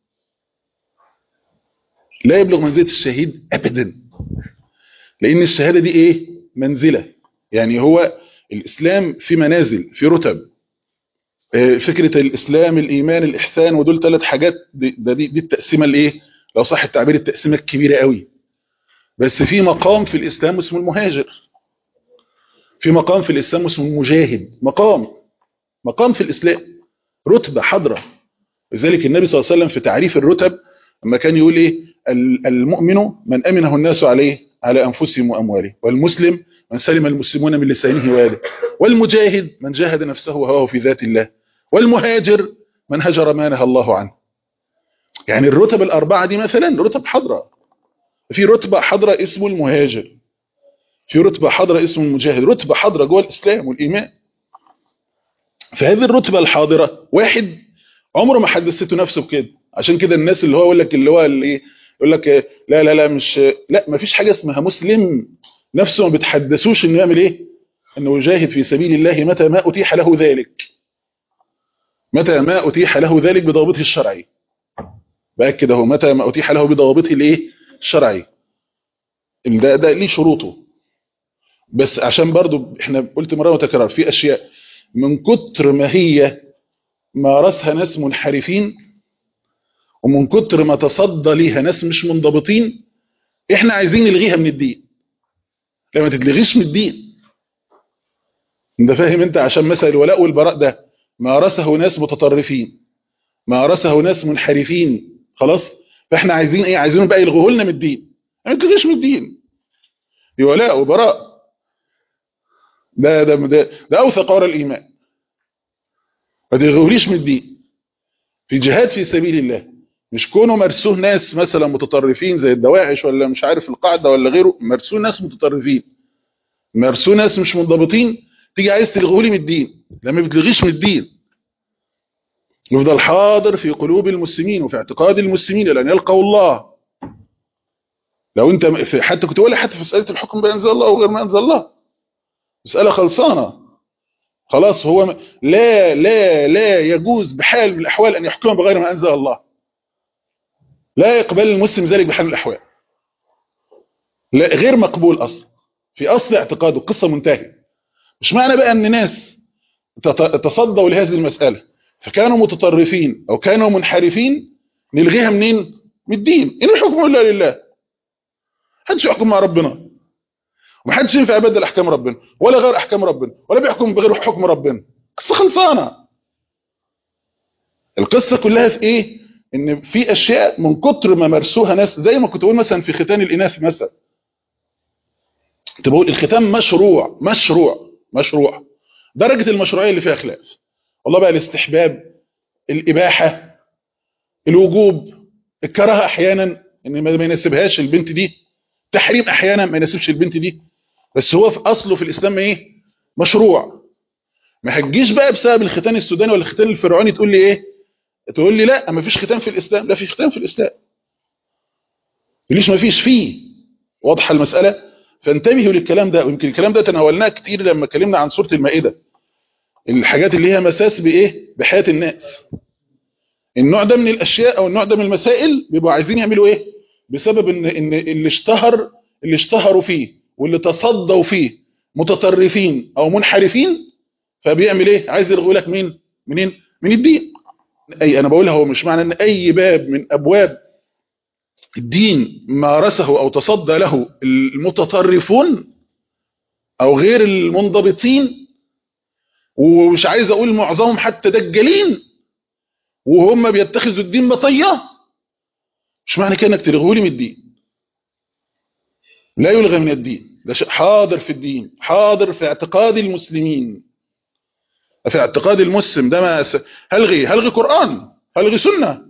لا يبلغ منزله الشهيد ابدا لان الشهاده دي ايه منزله يعني هو الاسلام في منازل في رتب آه، فكره الاسلام الايمان الاحسان ودول ثلاث حاجات دي, ده دي, دي التقسيمه الايه لو صح التعبير التقسيمه الكبيره قوي بس في مقام في الإسلام اسمه المهاجر في مقام في الإسلام اسمه المجاهد مقام مقام في الإسلام رتبة حضرة لذلك النبي صلى الله عليه وسلم في تعريف الرتب لما كان يقول إيه ال- المؤمن من أمنه الناس عليه على أنفسهم وأموالهم والمسلم من سلم المسلمون من لسانه ويده والمجاهد من جاهد نفسه وهواه في ذات الله والمهاجر من هجر ما نهى الله عنه يعني الرتب الأربعة دي مثلا رتب حضرة في رتبة حضرة اسمه المهاجر في رتبة حضرة اسمه المجاهد رتبة حضرة جوه الإسلام والإيمان فهذه الرتبة الحاضرة واحد عمره ما حدثته نفسه بكده عشان كده الناس اللي هو يقول لك اللي هو اللي إيه، يقول لك إيه، لا لا لا مش لا ما فيش حاجة اسمها مسلم نفسه ما بتحدثوش انه يعمل ايه انه يجاهد في سبيل الله متى ما اتيح له ذلك متى ما اتيح له ذلك بضوابطه الشرعي باكد اهو متى ما اتيح له بضوابطه الايه الشرعي ده ده ليه شروطه بس عشان برضو احنا قلت مره وتكرار في اشياء من كتر ما هي مارسها ناس منحرفين ومن كتر ما تصدى ليها ناس مش منضبطين احنا عايزين نلغيها من الدين لا ما تتلغيش من الدين انت فاهم انت عشان مثلا الولاء والبراء ده مارسه ناس متطرفين مارسه ناس منحرفين خلاص فاحنا عايزين ايه عايزينهم بقى يلغوه لنا من الدين ما تلغيش من الدين دي ولاء وبراء ده ده ده, ده اوثق ورا الايمان ما تلغوهليش من الدين في جهاد في سبيل الله مش كونه مرسوه ناس مثلا متطرفين زي الدواعش ولا مش عارف القاعده ولا غيره مرسوه ناس متطرفين مرسوه ناس مش منضبطين تيجي عايز تلغوه لي من الدين لما بتلغيش من الدين يفضل حاضر في قلوب المسلمين وفي اعتقاد المسلمين لأن يلقوا الله لو انت في حتى كنت ولا حتى في مسألة الحكم بأنزل الله وغير ما أنزل الله مسألة خلصانة خلاص هو م- لا لا لا يجوز بحال من الأحوال أن يحكم بغير ما أنزل الله لا يقبل المسلم ذلك بحال من الأحوال لا غير مقبول أصلا في أصل اعتقاده قصة منتهية مش معنى بقى أن ناس تت- تصدوا لهذه المسألة فكانوا متطرفين أو كانوا منحرفين نلغيها منين؟ من الدين إن الحكم إلا لله محدش يحكم مع ربنا ومحدش ينفع يبدل أحكام ربنا ولا غير أحكام ربنا ولا بيحكم بغير حكم ربنا قصة خلصانة القصة كلها في إيه؟ إن في أشياء من كتر ما مرسوها ناس زي ما كنت بقول مثلا في ختان الإناث مثلا كنت بقول الختان مشروع مشروع مشروع درجة المشروعية اللي فيها خلاف والله بقى الاستحباب الإباحة الوجوب الكراهة أحيانا إن ما ما يناسبهاش البنت دي تحريم أحيانا ما يناسبش البنت دي بس هو في أصله في الإسلام إيه مشروع ما هتجيش بقى بسبب الختان السوداني ولا الختان الفرعوني تقول لي إيه تقول لي لا ما فيش ختان في الإسلام لا في ختان في الإسلام ليش ما فيش فيه واضحة المسألة فانتبهوا للكلام ده ويمكن الكلام ده تناولناه كتير لما اتكلمنا عن سورة المائدة الحاجات اللي هي مساس بايه بحياه الناس النوع ده من الاشياء او النوع ده من المسائل بيبقوا عايزين يعملوا ايه بسبب ان ان اللي اشتهر اللي اشتهروا فيه واللي تصدوا فيه متطرفين او منحرفين فبيعمل ايه عايز يلغوا لك مين منين من الدين اي انا بقولها هو مش معنى ان اي باب من ابواب الدين مارسه او تصدى له المتطرفون او غير المنضبطين ومش عايز اقول معظمهم حتى دجالين وهم بيتخذوا الدين مطيه مش معنى كده انك تلغوا لي من الدين لا يلغى من الدين ده شيء حاضر في الدين حاضر في اعتقاد المسلمين في اعتقاد المسلم ده ما س... هلغي هلغي قرآن هلغي سنة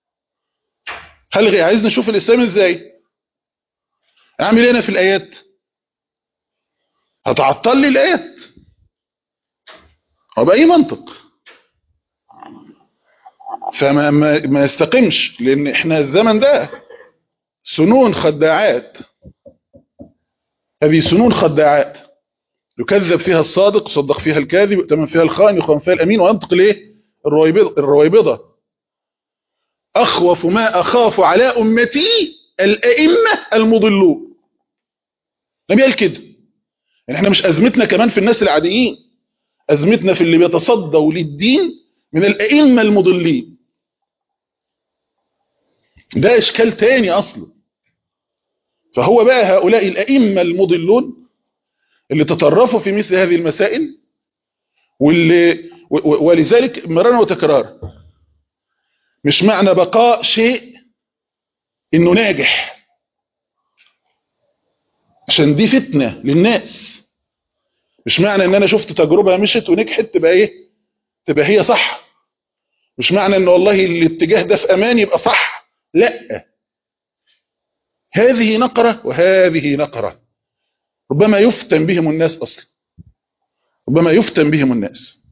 هلغي عايز نشوف الإسلام ازاي اعمل ايه انا في الآيات هتعطل لي الآيات هو بأي منطق فما ما, ما يستقمش لأن احنا الزمن ده سنون خداعات هذه سنون خداعات يكذب فيها الصادق يصدق فيها الكاذب يؤتمن فيها الخائن يخون فيها الأمين وينطق الايه الرويبضة, الرويبضة أخوف ما أخاف على أمتي الأئمة المضلون لم يقل كده يعني احنا مش أزمتنا كمان في الناس العاديين أزمتنا في اللي بيتصدوا للدين من الأئمة المضلين ده إشكال تاني أصلا فهو بقى هؤلاء الأئمة المضلون اللي تطرفوا في مثل هذه المسائل واللي ولذلك مرارا وتكرار مش معنى بقاء شيء انه ناجح عشان دي فتنة للناس مش معنى ان انا شفت تجربة مشت ونجحت تبقى ايه تبقى هي صح مش معنى ان والله الاتجاه ده في امان يبقى صح لا هذه نقرة وهذه نقرة ربما يفتن بهم الناس اصلا ربما يفتن بهم الناس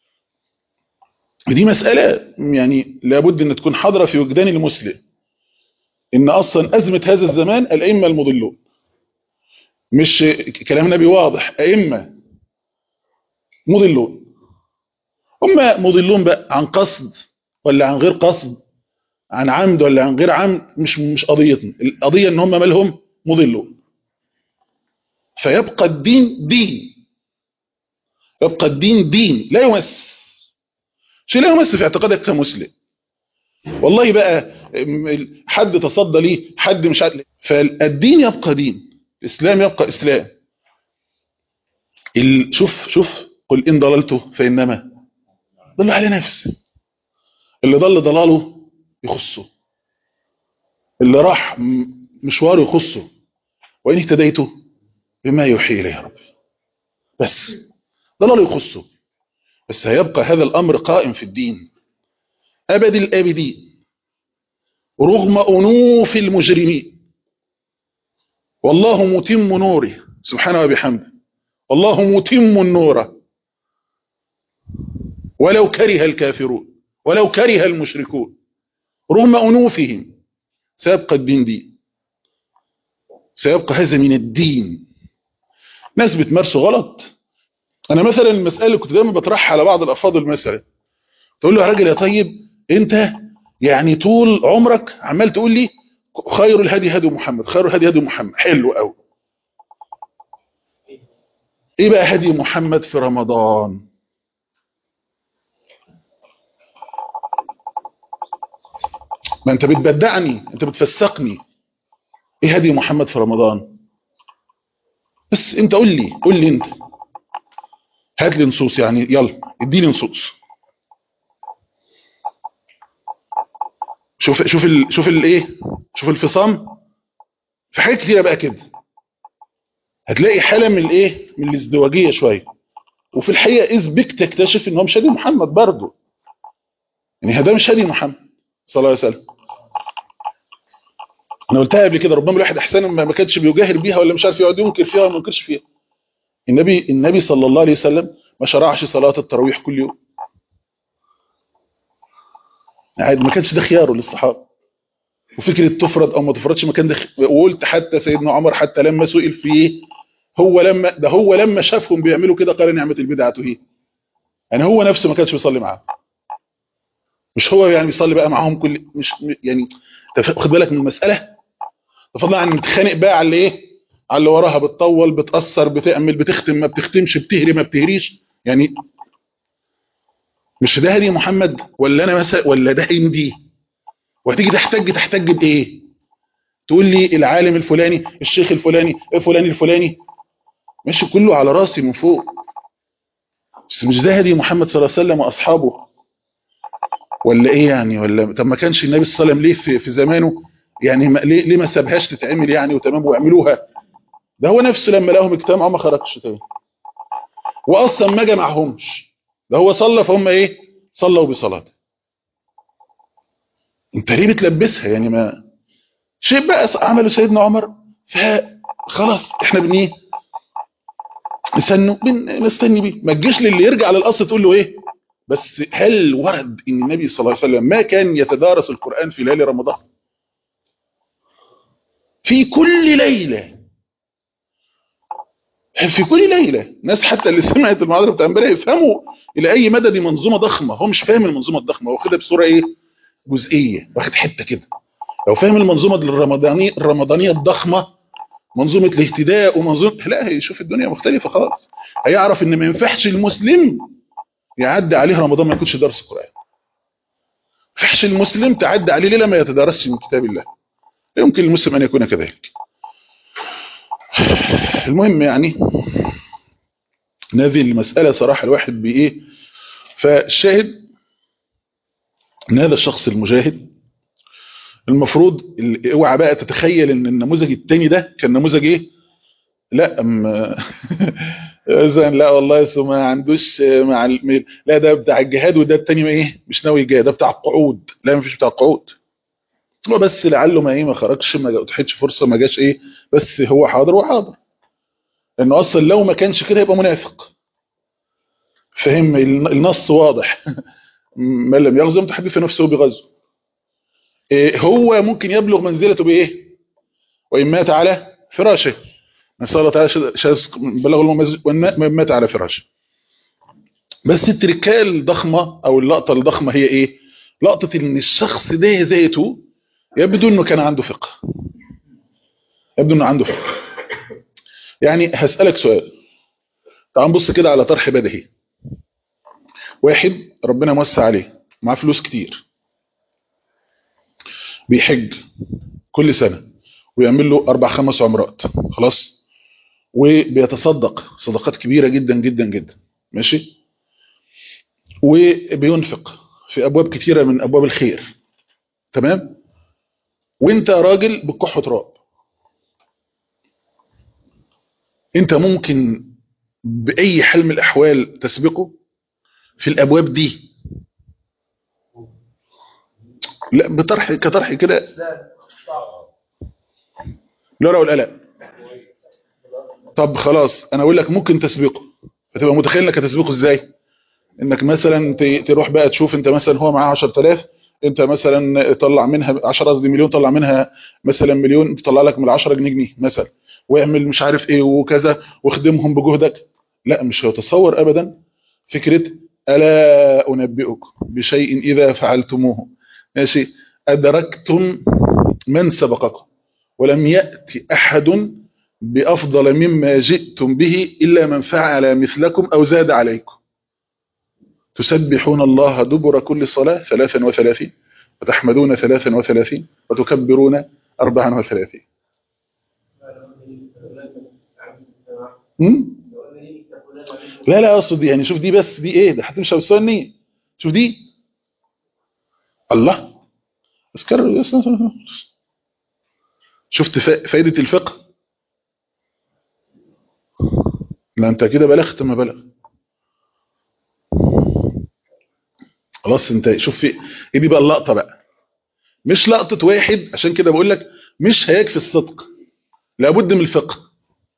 دي مسألة يعني لابد ان تكون حاضرة في وجدان المسلم ان اصلا ازمة هذا الزمان الائمة المضلون مش كلام النبي واضح ائمة مضلون هم مضلون بقى عن قصد ولا عن غير قصد عن عمد ولا عن غير عمد مش مش قضيتنا القضية ان هم مالهم مضلون فيبقى الدين دين يبقى الدين دين لا يمس شيء لا يمس في اعتقادك كمسلم والله بقى حد تصدى ليه حد مش عارف فالدين يبقى دين الاسلام يبقى اسلام شوف شوف قل ان ضللت فانما ضل على نفسي اللي ضل ضلاله يخصه اللي راح مشواره يخصه وان اهتديته بما يوحي اليه ربي بس ضلاله يخصه بس هيبقى هذا الأمر قائم في الدين أبد الآبدين رغم أنوف المجرمين والله متم نوره سبحانه وبحمده والله متم النور ولو كره الكافرون ولو كره المشركون رغم أنوفهم سيبقى الدين دين سيبقى هذا من الدين ناس بتمارسوا غلط انا مثلا المساله اللي كنت دايما بطرحها على بعض الافاضل مثلا تقول له يا راجل يا طيب انت يعني طول عمرك عمال تقول لي خير الهدي هدي محمد خير الهدي هدي محمد حلو قوي ايه بقى هدي محمد في رمضان ما انت بتبدعني انت بتفسقني ايه هدي محمد في رمضان بس انت قول لي قول لي انت هات لي نصوص يعني يلا اديني نصوص شوف شوف ال شوف الايه شوف الفصام في حاجات كتيره بقى كده هتلاقي حاله من الايه من الازدواجيه شويه وفي الحقيقه اذ بك تكتشف ان هو مش هدي محمد برضه يعني هذا مش هدي محمد صلى الله عليه وسلم انا قلتها قبل كده ربما الواحد احسن ما كانش بيجاهر بيها ولا مش عارف يقعد ينكر فيها ولا ما ينكرش فيها النبي النبي صلى الله عليه وسلم ما شرعش صلاة التراويح كل يوم عادي ما كانش ده خياره للصحابه وفكرة تفرض او ما تفرضش ما كان ده وقلت حتى سيدنا عمر حتى لما سئل فيه هو لما ده هو لما شافهم بيعملوا كده قال نعمة البدعة هي يعني هو نفسه ما كانش بيصلي معاهم مش هو يعني بيصلي بقى معاهم كل مش يعني أنت خد بالك من المساله فضلا عن متخانق بقى على اللي ايه على اللي وراها بتطول بتاثر بتعمل بتختم ما بتختمش بتهري ما بتهريش يعني مش ده هدي محمد ولا انا مثلا ولا ده هندي وهتيجي تحتج تحتج بايه تقول لي العالم الفلاني الشيخ الفلاني الفلاني الفلاني ماشي كله على راسي من فوق بس مش ده هدي محمد صلى الله عليه وسلم واصحابه ولا ايه يعني ولا طب ما كانش النبي صلى الله عليه وسلم ليه في, في زمانه يعني ما ليه, ليه ما سابهاش تتعمل يعني وتمام واعملوها ده هو نفسه لما لقاهم اجتمعوا ما خرجش تاني واصلا ما جمعهمش ده هو صلى فهم ايه صلوا بصلاته انت ليه بتلبسها يعني ما شيء بقى عمله سيدنا عمر فخلاص احنا بن ايه نستنوا نستني بيه ما تجيش للي يرجع للاصل تقول له ايه بس هل ورد ان النبي صلى الله عليه وسلم ما كان يتدارس القرآن في ليالي رمضان في كل ليلة في كل ليلة ناس حتى اللي سمعت المحاضرة بتاع امبارح يفهموا الى اي مدى دي منظومة ضخمة هو مش فاهم المنظومة الضخمة هو واخدها بصورة ايه جزئية واخد حتة كده لو فاهم المنظومة الرمضانية الرمضانية الضخمة منظومة الاهتداء ومنظومة لا هيشوف الدنيا مختلفة خالص هيعرف ان ما ينفعش المسلم يعدي عليه رمضان ما يكونش درس قرآن ما ينفعش المسلم تعدي عليه ليلة ما يتدرسش من كتاب الله يمكن المسلم ان يكون كذلك المهم يعني هذه المسألة صراحة الواحد بإيه فالشاهد ان هذا الشخص المجاهد المفروض اوعى بقى تتخيل ان النموذج التاني ده كان نموذج ايه لا أم مثلا لا والله ما عندوش مع ال... لا ده بتاع الجهاد وده التاني ما ايه مش ناوي الجهاد ده بتاع القعود لا مفيش بتاع القعود هو بس لعله ما ايه ما خرجش ما اتاحتش فرصه ما جاش ايه بس هو حاضر وحاضر لانه اصلا لو ما كانش كده يبقى منافق فهم النص واضح من لم يغزو متحدث نفسه بغزو إيه هو ممكن يبلغ منزلته بايه وان مات على فراشه نسال الله تعالى بلغ المؤمن مات على فراشه بس التركال الضخمه او اللقطه الضخمه هي ايه لقطه ان الشخص ده ذاته يبدو انه كان عنده فقه يبدو انه عنده فقه يعني هسالك سؤال تعال نبص كده على طرح بديهي واحد ربنا موسع عليه معاه فلوس كتير بيحج كل سنة ويعمل له أربع خمس عمرات خلاص وبيتصدق صدقات كبيرة جدا جدا جدا ماشي وبينفق في أبواب كتيرة من أبواب الخير تمام وانت راجل بتكح تراب انت ممكن بأي حال من الأحوال تسبقه في الأبواب دي لا بطرح كطرح كده لا لا ولا لا طب خلاص انا اقول لك ممكن تسبقه فتبقى متخيل انك هتسبقه ازاي انك مثلا تروح بقى تشوف انت مثلا هو معاه 10000 انت مثلا طلع منها 10 قصدي مليون طلع منها مثلا مليون تطلع لك من ال 10 جنيه جنيه مثلا واعمل مش عارف ايه وكذا واخدمهم بجهدك لا مش هيتصور ابدا فكره الا انبئكم بشيء اذا فعلتموه ماشي أدركتم من سبقكم ولم يأتي أحد بأفضل مما جئتم به إلا من فعل مثلكم أو زاد عليكم تسبحون الله دبر كل صلاة ثلاثا وثلاثين وتحمدون ثلاثا وثلاثين وتكبرون أربعا وثلاثين لا لا أقصد يعني شوف دي بس دي إيه ده هتمشي بس النية شوف دي الله اذكر شفت فايدة الفقه لا انت كده بلغت ما بلغ خلاص انت شوف في ايه دي بقى اللقطة بقى مش لقطة واحد عشان كده بقول لك مش هيكفي الصدق لابد من الفقه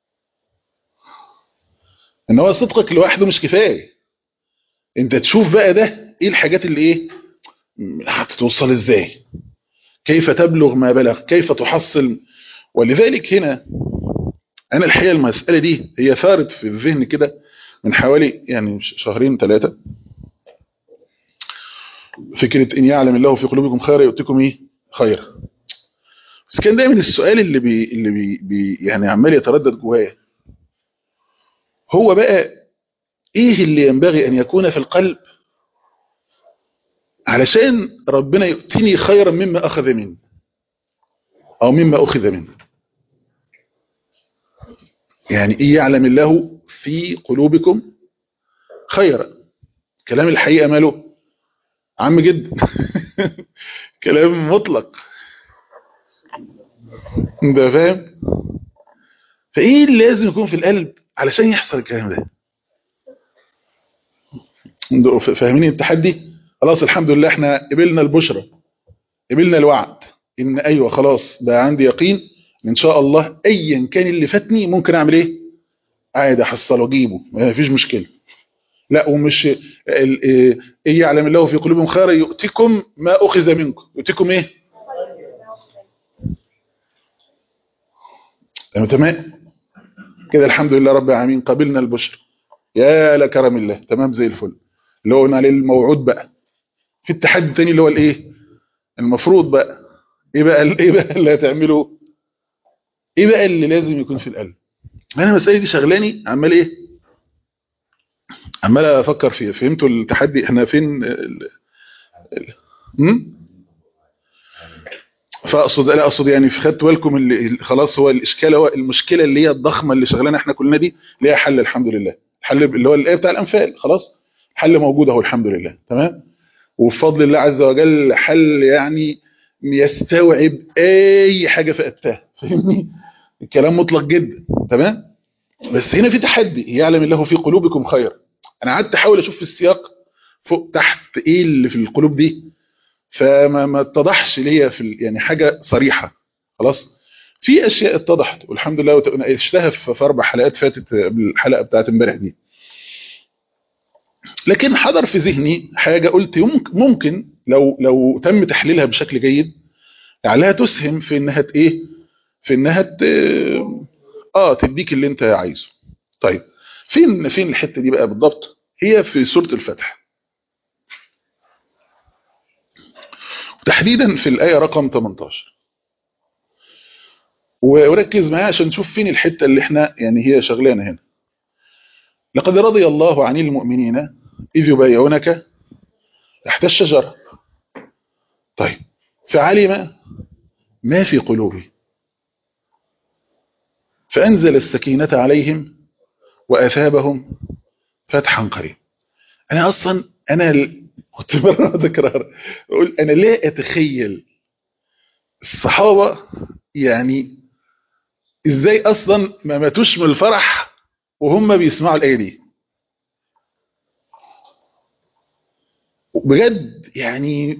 ان هو صدقك لوحده مش كفاية انت تشوف بقى ده ايه الحاجات اللي ايه هتتوصل ازاي كيف تبلغ ما بلغ كيف تحصل ولذلك هنا انا الحقيقه المساله دي هي ثارت في الذهن كده من حوالي يعني شهرين ثلاثة فكرة إن يعلم الله في قلوبكم خيرا يؤتكم إيه خيرا بس كان دايما السؤال اللي بي اللي بي بي يعني عمال يتردد جوايا هو بقى إيه اللي ينبغي أن يكون في القلب علشان ربنا يؤتني خيرا مما أخذ منه أو مما أخذ منه يعني إيه يعلم الله في قلوبكم خيرا كلام الحقيقة ماله عام جدا كلام مطلق ده فاهم فايه اللي لازم يكون في القلب علشان يحصل الكلام ده فاهمين التحدي خلاص الحمد لله احنا قبلنا البشرة قبلنا الوعد ان ايوه خلاص بقى عندي يقين ان شاء الله ايا كان اللي فاتني ممكن اعمل ايه عادي احصله واجيبه ما فيش مشكله لا ومش ايه يعلم الله في قلوبهم خيرا يؤتكم ما اخذ منكم يؤتكم ايه تمام تمام كده الحمد لله رب العالمين قبلنا البشر يا لكرم الله تمام زي الفل اللي هو قلنا عليه الموعود بقى في التحدي الثاني اللي هو الايه المفروض بقى ايه بقى ايه بقى اللي هتعمله ايه بقى اللي لازم يكون في القلب انا المساله دي شغلاني عمال ايه عمال افكر فيها فهمتوا التحدي احنا فين ال... ال... فاقصد لا اقصد يعني خدت بالكم اللي خلاص هو الاشكال هو المشكله اللي هي الضخمه اللي شغلانه احنا كلنا دي ليها حل الحمد لله الحل اللي هو الايه بتاع الانفال خلاص الحل موجود اهو الحمد لله تمام وبفضل الله عز وجل حل يعني يستوعب اي حاجه فاتها فاهمني الكلام مطلق جدا تمام بس هنا في تحدي يعلم الله في قلوبكم خير انا قعدت احاول اشوف في السياق فوق تحت ايه اللي في القلوب دي فما ما اتضحش ليا في يعني حاجه صريحه خلاص في اشياء اتضحت والحمد لله اشتهى في اربع حلقات فاتت الحلقه بتاعت امبارح دي لكن حضر في ذهني حاجه قلت ممكن لو لو تم تحليلها بشكل جيد لعلها تسهم في انها ايه في انها ت... اه تديك اللي انت عايزه طيب فين فين الحته دي بقى بالضبط هي في سوره الفتح تحديدا في الآية رقم 18 وركز معايا عشان نشوف فين الحتة اللي احنا يعني هي شغلانة هنا لقد رضي الله عن المؤمنين إذ يبايعونك تحت الشجرة طيب فعلم ما في قلوبه فأنزل السكينة عليهم وأثابهم فتحا قريب أنا أصلا أنا كنت مرة تكرار أقول أنا لا أتخيل الصحابة يعني إزاي أصلا ما ماتوش من الفرح وهم بيسمعوا الآية دي بجد يعني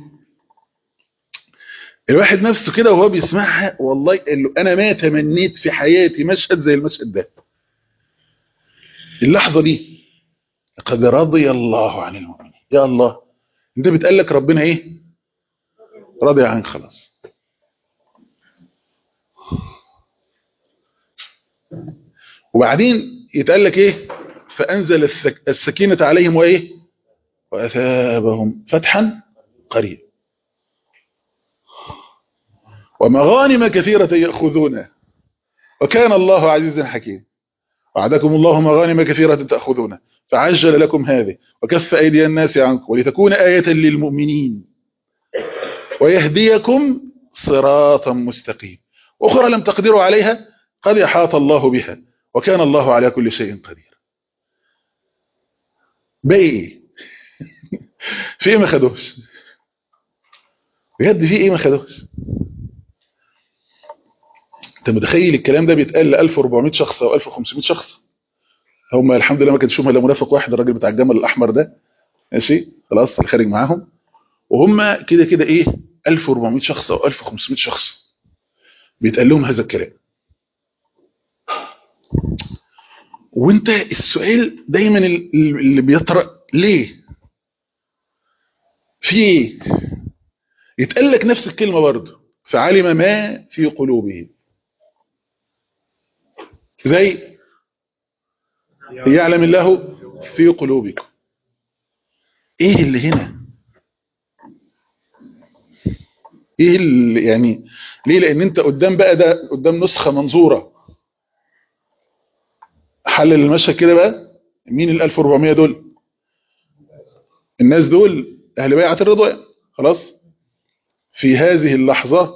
الواحد نفسه كده وهو بيسمعها والله أنا ما تمنيت في حياتي مشهد زي المشهد ده اللحظة دي لقد رضي الله عن المؤمنين يا الله انت بتقال لك ربنا ايه راضي عنك خلاص وبعدين يتقال لك ايه فانزل السكينة عليهم وايه واثابهم فتحا قريب ومغانم كثيرة يأخذونها وكان الله عزيزا حكيما وعدكم الله مغانم كثيرة تأخذونها فعجل لكم هذه وكف أيدي الناس عنكم ولتكون آية للمؤمنين ويهديكم صراطا مستقيم أخرى لم تقدروا عليها قد يحاط الله بها وكان الله على كل شيء قدير باقي في ايه ما خدوش بجد في ايه ما خدوش انت متخيل الكلام ده بيتقال ل 1400 شخص او 1500 شخص هم الحمد لله ما كانش فيهم الا منافق واحد الراجل بتاع الجمل الاحمر ده ماشي خلاص الخارج معاهم وهم كده كده ايه 1400 شخص او 1500 شخص بيتقال لهم هذا الكلام وانت السؤال دايما اللي بيطرأ ليه في ايه يتقال لك نفس الكلمة برضه فعلم ما في قلوبهم زي يعلم الله في قلوبكم ايه اللي هنا ايه اللي يعني ليه لان انت قدام بقى ده قدام نسخة منظورة حلل المشهد كده بقى مين ال 1400 دول الناس دول اهل بيعة الرضوان خلاص في هذه اللحظة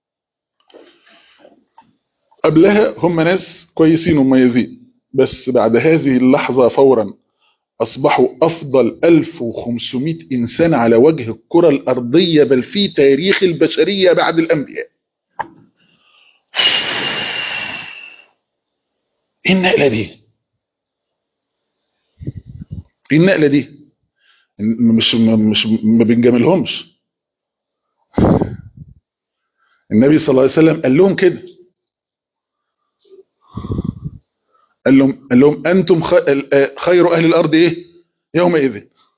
قبلها هم ناس كويسين ومميزين بس بعد هذه اللحظة فورا أصبحوا أفضل 1500 إنسان على وجه الكرة الأرضية بل في تاريخ البشرية بعد الأنبياء إيه النقلة دي إيه النقلة دي مش مش ما بنجاملهمش النبي صلى الله عليه وسلم قال لهم كده قال لهم قال لهم انتم خير اهل الارض ايه يومئذ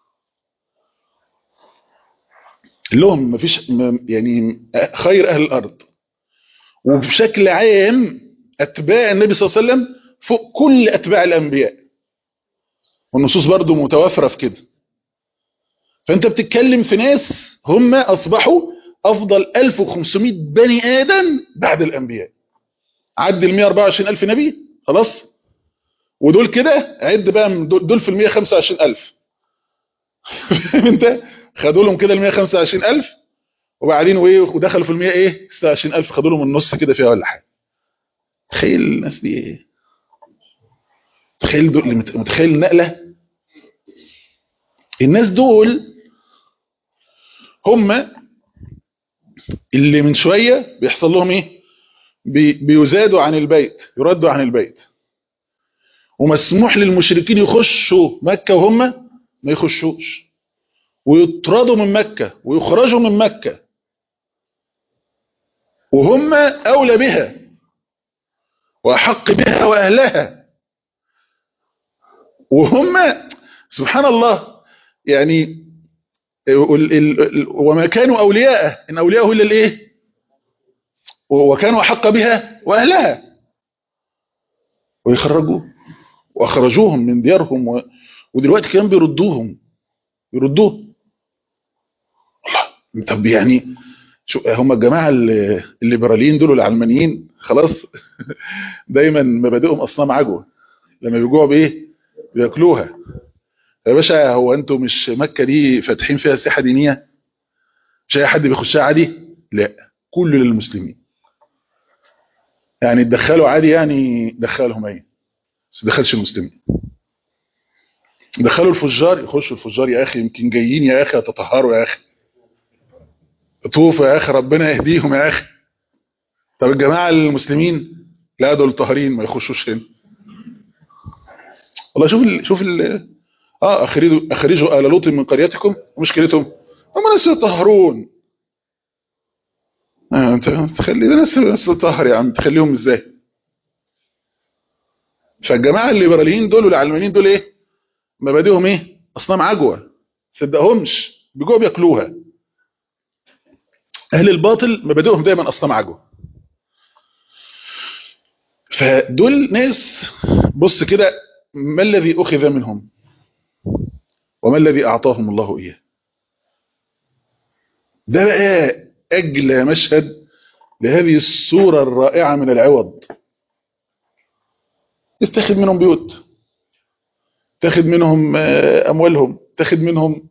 قال لهم ما فيش يعني خير اهل الارض وبشكل عام اتباع النبي صلى الله عليه وسلم فوق كل اتباع الانبياء والنصوص برضو متوافره في كده فانت بتتكلم في ناس هم اصبحوا افضل 1500 بني ادم بعد الانبياء عد ال 124 الف نبي خلاص ودول كده عد بقى دول في ال 125000 فاهم انت خدوا لهم كده ال 125000 وبعدين وايه ودخلوا في ال 100 ايه 26000 خدوا لهم النص كده فيها ولا حاجه تخيل الناس دي ايه تخيل دول متخيل النقله الناس دول هم اللي من شويه بيحصل لهم ايه بي بيزادوا عن البيت يردوا عن البيت ومسموح للمشركين يخشوا مكة وهم ما يخشوش ويطردوا من مكة ويخرجوا من مكة وهم أولى بها وأحق بها وأهلها وهم سبحان الله يعني وما كانوا أولياءه إن أولياءه إلا الإيه وكانوا أحق بها وأهلها ويخرجوا واخرجوهم من ديارهم و... ودلوقتي كمان بيردوهم يردوه الله طب يعني شو هم الجماعه الليبراليين دول العلمانيين خلاص دايما مبادئهم اصنام عجوه لما بيجوعوا بايه بياكلوها يا باشا هو انتوا مش مكه دي فاتحين فيها سياحه دينيه مش اي حد بيخشها عادي لا كل للمسلمين يعني تدخلوا عادي يعني دخلهم ايه بس دخلش المسلمين دخلوا الفجار يخشوا الفجار يا اخي يمكن جايين يا اخي يتطهروا يا اخي طوفوا يا اخي ربنا يهديهم يا اخي طب الجماعه المسلمين لا دول طاهرين ما يخشوش هنا والله شوف ال شوف ال اه اخرجوا اخرجوا ال لوط من قريتكم ومشكلتهم هم ناس يطهرون آه انت تخلي ناس ناس تطهر يا عم تخليهم ازاي فالجماعه الليبراليين دول والعلمانيين دول ايه مبادئهم ايه اصنام عجوه صدقهمش بيجوا بياكلوها اهل الباطل مبادئهم دايما اصنام عجوه فدول ناس بص كده ما الذي اخذ منهم وما الذي اعطاهم الله اياه ده بقى اجلى مشهد لهذه الصوره الرائعه من العوض يتاخد منهم بيوت تاخد منهم اموالهم تاخد منهم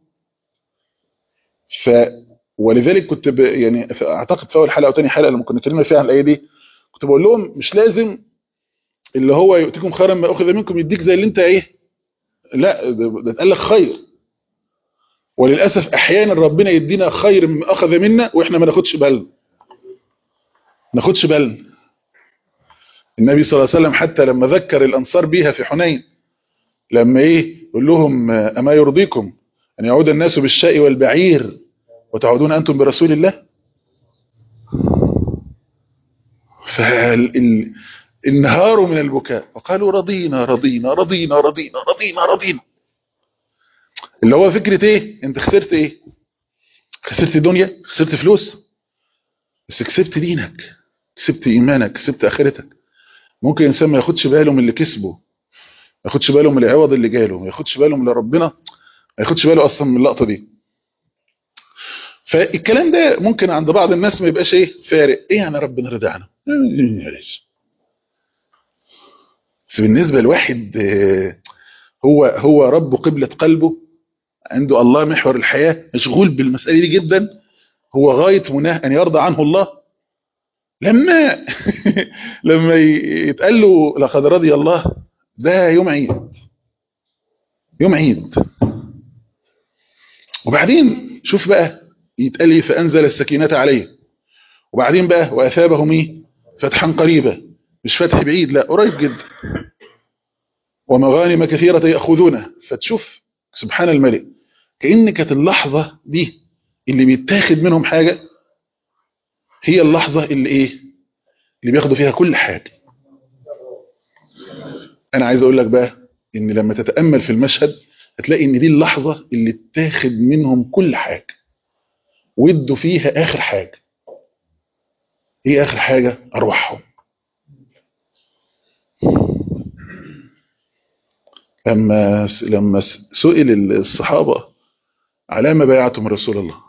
ف ولذلك كنت ب... يعني اعتقد في اول حلقه او ثاني حلقه لما كنا اتكلمنا فيها عن الايه دي كنت بقول لهم مش لازم اللي هو يؤتيكم خيرا ما اخذ منكم يديك زي اللي انت ايه لا ده اتقال لك خير وللاسف احيانا ربنا يدينا خير مما اخذ منا واحنا ما ناخدش بالنا ناخدش بالنا النبي صلى الله عليه وسلم حتى لما ذكر الانصار بيها في حنين لما ايه يقول لهم اما يرضيكم ان يعود الناس بالشاء والبعير وتعودون أنتم برسول الله فالنهار من البكاء فقالوا رضينا رضينا رضينا رضينا رضينا رضينا اللي هو فكرة ايه انت خسرت ايه خسرت دنيا خسرت فلوس بس كسبت دينك كسبت ايمانك كسبت اخرتك ممكن انسان ما ياخدش باله من اللي كسبه ياخدش باله من العوض اللي جاله ما ياخدش باله من ربنا ما ياخدش باله اصلا من اللقطه دي فالكلام ده ممكن عند بعض الناس ما يبقاش ايه فارق ايه يعني ربنا رضي عنه بس بالنسبه لواحد هو هو رب قبلة قلبه عنده الله محور الحياة مشغول بالمسألة دي جدا هو غاية مناه أن يرضى عنه الله لما لما يتقال له لقد رضي الله ده يوم عيد يوم عيد وبعدين شوف بقى يتقال لي فأنزل السكينة عليه وبعدين بقى وأثابهم ايه فتحا قريبا مش فتح بعيد لا قريب جدا ومغانم كثيرة يأخذونها فتشوف سبحان الملك كأن كانت اللحظة دي اللي بيتاخد منهم حاجة هي اللحظة اللي ايه اللي بياخدوا فيها كل حاجة انا عايز اقول لك بقى ان لما تتأمل في المشهد هتلاقي ان دي اللحظة اللي اتاخد منهم كل حاجة وادوا فيها اخر حاجة ايه اخر حاجة ارواحهم لما لما سئل الصحابة على ما بايعتم رسول الله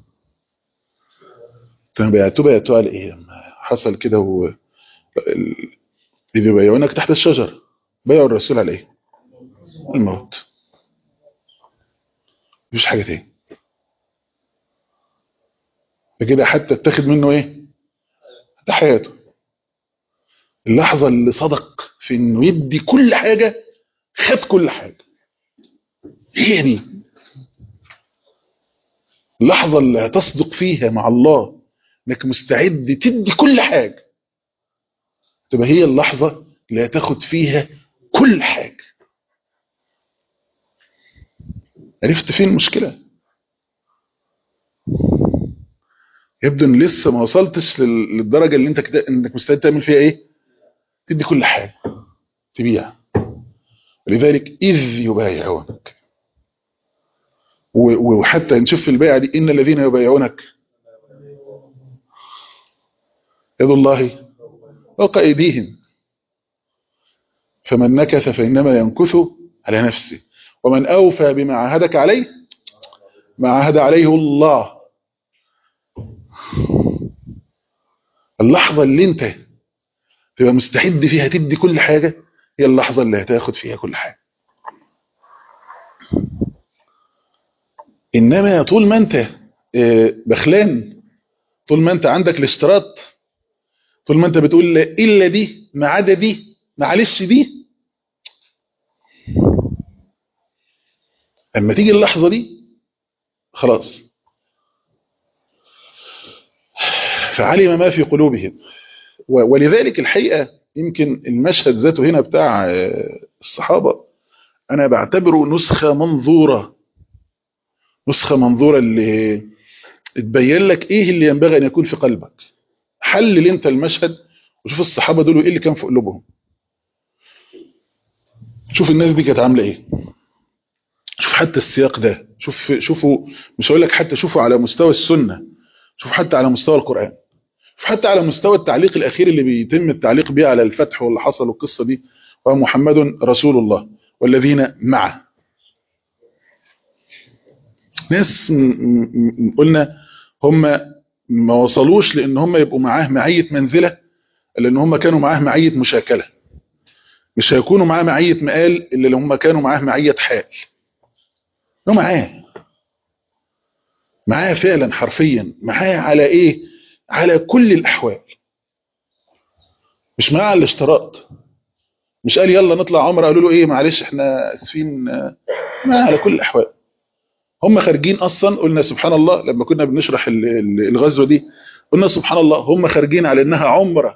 بايعتوا بايعتوا على ايه لما حصل كده و إذ يبايعونك تحت الشجر بايعوا الرسول على ايه الموت مفيش حاجة تاني فكده حتى اتخذ منه ايه حتى حياته اللحظة اللي صدق في انه يدي كل حاجة خد كل حاجة هي دي اللحظة اللي هتصدق فيها مع الله انك مستعد تدي كل حاجة تبقى هي اللحظة اللي هتاخد فيها كل حاجة عرفت فين المشكلة يبدو ان لسه ما وصلتش للدرجة اللي انت كده انك مستعد تعمل فيها ايه تدي كل حاجة تبيع ولذلك إذ يبايعونك وحتى نشوف في البيعة دي إن الذين يبايعونك يد الله فوق أيديهم فمن نكث فإنما ينكث على نفسه ومن أوفى بما عاهدك عليه ما عاهد عليه الله اللحظة اللي انت تبقى مستعد فيها تدي كل حاجة هي اللحظة اللي هتاخد فيها كل حاجة إنما طول ما أنت بخلان طول ما أنت عندك الاشتراط طول ما أنت بتقول إلا دي ما عدا دي معلش دي لما تيجي اللحظة دي خلاص فعلم ما في قلوبهم ولذلك الحقيقة يمكن المشهد ذاته هنا بتاع الصحابة أنا بعتبره نسخة منظورة نسخة منظورة اللي تبين لك إيه اللي ينبغي أن يكون في قلبك حلل أنت المشهد وشوف الصحابة دول إيه اللي كان في قلوبهم شوف الناس دي كانت عاملة إيه شوف حتى السياق ده شوف شوفوا مش هقول لك حتى شوفوا على مستوى السنة شوف حتى على مستوى القرآن حتى على مستوى التعليق الأخير اللي بيتم التعليق بيه على الفتح واللي حصل والقصة دي ومحمد رسول الله والذين معه ناس قلنا هم ما وصلوش لأن هم يبقوا معاه معية منزلة لأن هم كانوا معاه معية مشاكلة مش هيكونوا معاه معية مقال إلا لو هم كانوا معاه معية حال هم معاه معاه فعلا حرفيا معاه على ايه على كل الاحوال مش معاه على الاشتراط مش قال يلا نطلع عمره قالوا له ايه معلش احنا اسفين معاه على كل الاحوال هم خارجين اصلا قلنا سبحان الله لما كنا بنشرح الغزوه دي قلنا سبحان الله هم خارجين على انها عمره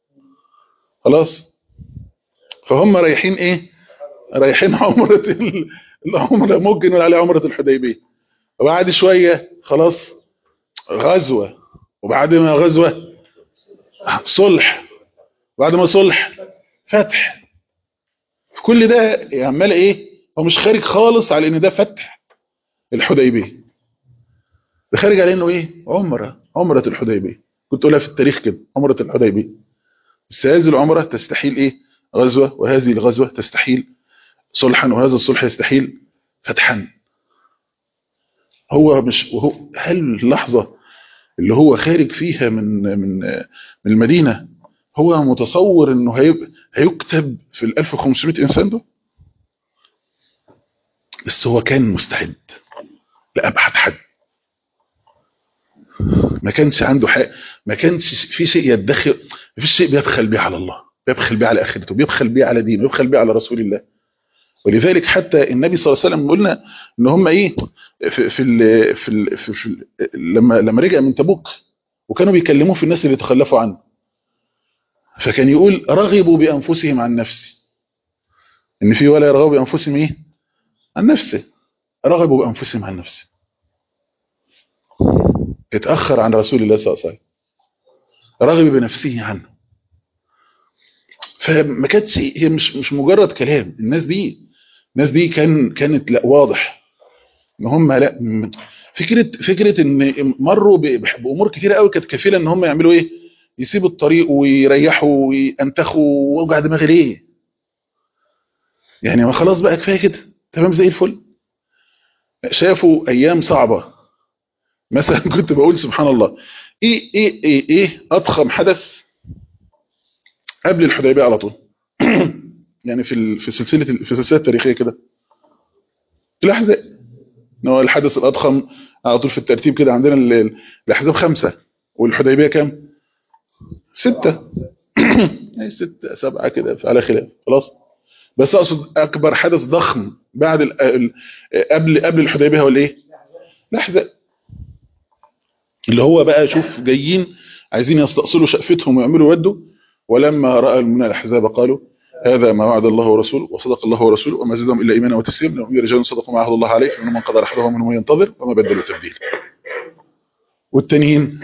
خلاص فهم رايحين ايه رايحين عمره العمره ممكن نقول عليها عمره الحديبيه وبعد شويه خلاص غزوه وبعد ما غزوه صلح بعد ما صلح فتح كل ده عمال ايه هو مش خارج خالص على ان ده فتح الحديبيه ده خارج على انه ايه عمره عمره الحديبيه كنت اقولها في التاريخ كده عمره الحديبيه بس هذه العمره تستحيل ايه غزوه وهذه الغزوه تستحيل صلحا وهذا الصلح يستحيل فتحا هو مش وهو هل اللحظة اللي هو خارج فيها من من من المدينة هو متصور انه هيب- هيكتب في ال 1500 انسان دول بس هو كان مستعد لأبعد حد ما كانش عنده حق ما كانش في شيء يدخل ما فيش شيء بيبخل بيه على الله بيبخل بيه على اخرته بيبخل بيه على دينه بيبخل بيه على رسول الله ولذلك حتى النبي صلى الله عليه وسلم قلنا ان هم ايه في في ال في, ال في, في ال لما لما رجع من تبوك وكانوا بيكلموه في الناس اللي تخلفوا عنه فكان يقول رغبوا بانفسهم عن نفسي ان في ولا يرغبوا بانفسهم ايه عن نفسه رغبوا بانفسهم عن نفسه اتاخر عن رسول الله صلى الله عليه وسلم رغب بنفسه عنه فما كانتش هي مش مش مجرد كلام الناس دي الناس دي كان كانت لا واضح ان هم لا م- فكره فكره ان مروا ب- بامور كتيره قوي كانت كفيله ان هم يعملوا ايه يسيبوا الطريق ويريحوا وينتخوا ووجع دماغ ليه يعني ما خلاص بقى كفايه كده تمام زي الفل شافوا ايام صعبه مثلا كنت بقول سبحان الله ايه ايه ايه ايه اضخم حدث قبل الحديبيه على طول يعني في ال- في سلسله ال- في السلسله التاريخيه كده الاحزاب إن هو الحدث الاضخم على طول في الترتيب كده عندنا ال- ال- الاحزاب خمسه والحديبيه كام سته اي سته سبعه كده على خلاف خلاص بس اقصد اكبر حدث ضخم بعد ال ال قبل قبل الحديبيه هو الايه الاحزاب اللي هو بقى شوف جايين عايزين يستأصلوا شقفتهم ويعملوا وده ولما راى المؤمنون الاحزاب قالوا هذا ما وعد الله ورسوله وصدق الله ورسوله وما زادهم الا ايمانا وتسليما لهم رجال صدقوا ما عهد الله عليه فمنهم من قضى نحبه ومنهم من ينتظر وما بدلوا تبديلا والتانيين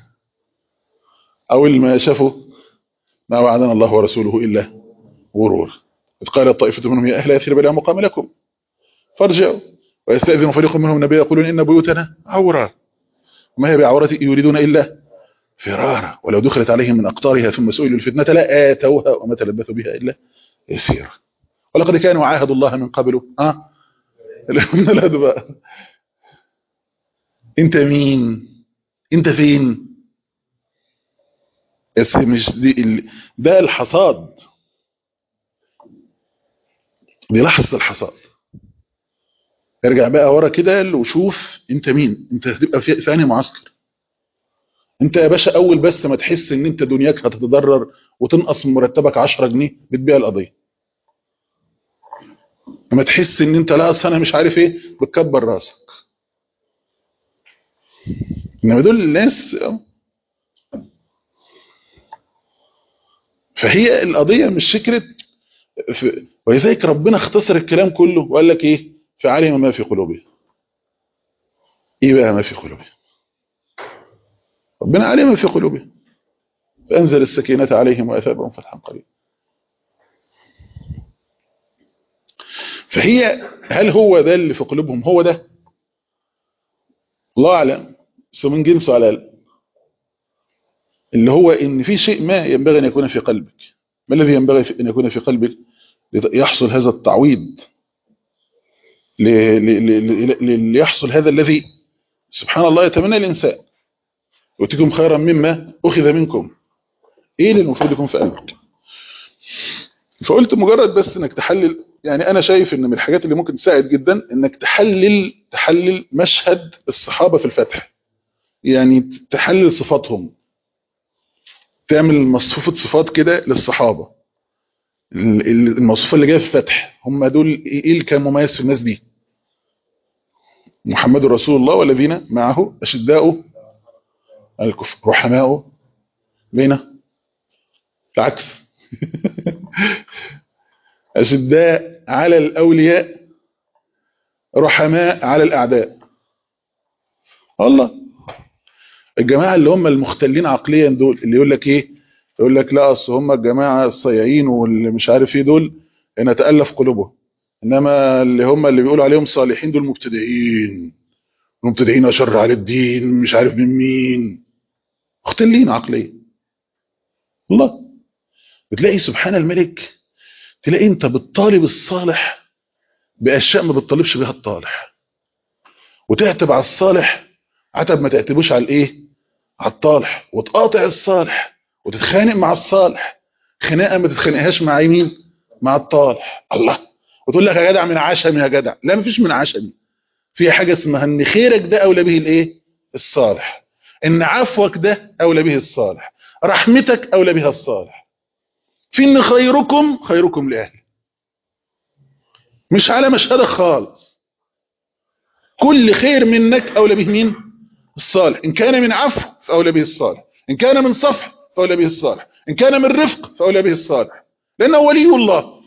اول ما شافوا ما وعدنا الله ورسوله الا غرور إذ قالت طائفة منهم يا أهل يثرب لا مقام لكم فارجعوا ويستأذن فريق منهم النبي يقولون إن بيوتنا عورة وما هي بعورة يريدون إلا فرارا ولو دخلت عليهم من أقطارها ثم سئلوا الفتنة لا آتوها وما تلبثوا بها إلا يسيرا ولقد كانوا عاهدوا الله من قبل ها لا ده بقى انت مين انت فين بس مش دي ال... ده الحصاد دي لحظة الحصاد ارجع بقى ورا كده وشوف انت مين انت هتبقى في ثاني معسكر انت يا باشا اول بس ما تحس ان انت دنياك هتتضرر وتنقص من مرتبك 10 جنيه بتبيع القضيه لما تحس ان انت لا اصل انا مش عارف ايه بتكبر راسك انما دول الناس فهي القضيه مش فكره ف- ولذلك ربنا اختصر الكلام كله وقال لك ايه فعلم ما في قلوبهم ايه بقى ما في قلوبهم ربنا علم ما في قلوبهم فانزل السكينه عليهم واثابهم فتحا قريبا فهي هل هو ده اللي في قلوبهم هو ده الله اعلم بس من جنسه على الأقل. اللي هو ان في شيء ما ينبغي ان يكون في قلبك ما الذي ينبغي في- ان يكون في قلبك ليحصل هذا التعويض ل- ل- ل- ل- ليحصل هذا الذي سبحان الله يتمنى الانسان يؤتيكم خيرا مما اخذ منكم ايه اللي المفروض يكون في قلبك فقلت مجرد بس انك تحلل يعني انا شايف ان من الحاجات اللي ممكن تساعد جدا انك تحلل تحلل مشهد الصحابه في الفتح يعني تحلل صفاتهم تعمل مصفوفه صفات كده للصحابه ال- ال- الموصوفه اللي جايه في الفتح هم دول ايه اللي كان مميز في الناس دي محمد رسول الله والذين معه اشداء الكفر رحماء بين العكس أشداء على الأولياء رحماء على الأعداء والله الجماعة اللي هم المختلين عقليا دول اللي يقول لك إيه يقول لك لا أصل هم الجماعة الصياعين واللي مش عارف إيه دول نتألف قلوبهم إنما اللي هم اللي بيقولوا عليهم صالحين دول مبتدعين مبتدعين أشر على الدين مش عارف من مين مختلين عقليا الله بتلاقي سبحان الملك تلاقي انت بالطالب الصالح باشياء ما بتطالبش بيها الطالح وتعتب على الصالح عتب ما تعتبوش على الايه على الطالح وتقاطع الصالح وتتخانق مع الصالح خناقه ما تتخانقهاش مع مين مع الطالح الله وتقول لك يا جدع من عشمي يا جدع لا مفيش من عشمي في حاجه اسمها ان خيرك ده اولى به الايه الصالح ان عفوك ده اولى به الصالح رحمتك اولى بها الصالح في ان خيركم خيركم لاهله مش على مشهدك خالص كل خير منك اولى به مين الصالح ان كان من عفو فاولى به الصالح ان كان من صفح فاولى به الصالح ان كان من رفق فاولى به الصالح لانه ولي الله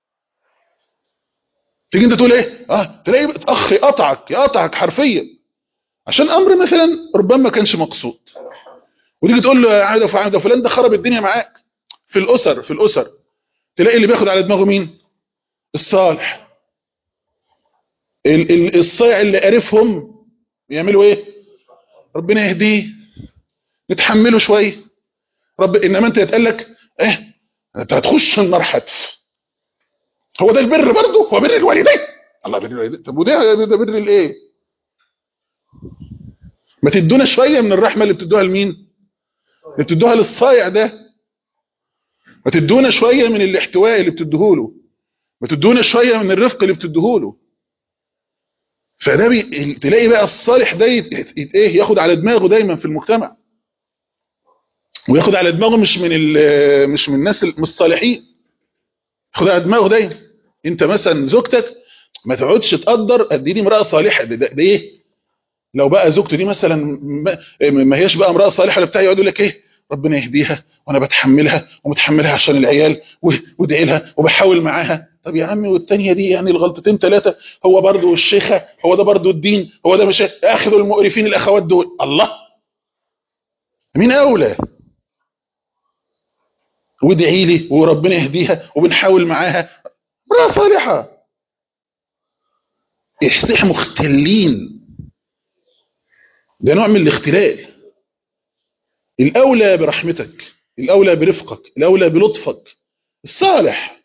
تيجي انت تقول ايه اه تلاقي اخ يقطعك يقطعك حرفيا عشان امر مثلا ربما ما كانش مقصود وتيجي تقول له يا عاده فلان ده فلان ده خرب الدنيا معاك في الاسر في الاسر تلاقي اللي بياخد على دماغه مين الصالح ال- ال- الصايع اللي قرفهم يعملوا ايه ربنا يهديه نتحمله شويه رب انما انت يتقال لك ايه انت هتخش النار حتف هو ده البر برضه هو بر الوالدين الله بر الوالدين طب وده ده بر الايه ما تدونا شويه من الرحمه اللي بتدوها لمين اللي بتدوها للصايع ده ما تدونا شويه من الاحتواء اللي بتديهوله ما تدونا شويه من الرفق اللي بتديهوله فده بي... تلاقي بقى الصالح ده يت... يت... ايه ياخد على دماغه دايما في المجتمع وياخد على دماغه مش من ال... مش من الناس مش الصالحين ياخد على دماغه دايما انت مثلا زوجتك ما تقعدش تقدر قد دي امراه صالحه ده, ده, ده ايه لو بقى زوجته دي مثلا ما, ما هياش بقى امراه صالحه ولا بتاع يقعد يقول لك ايه ربنا يهديها وانا بتحملها ومتحملها عشان العيال وادعي لها وبحاول معاها طب يا عمي والثانيه دي يعني الغلطتين ثلاثه هو برضه والشيخه هو ده برضه الدين هو ده مش اخذوا المقرفين الاخوات دول الله مين اولى وادعي لي وربنا يهديها وبنحاول معاها امراه صالحه احنا مختلين ده نوع من الاختلال الاولى برحمتك الاولى برفقك الاولى بلطفك الصالح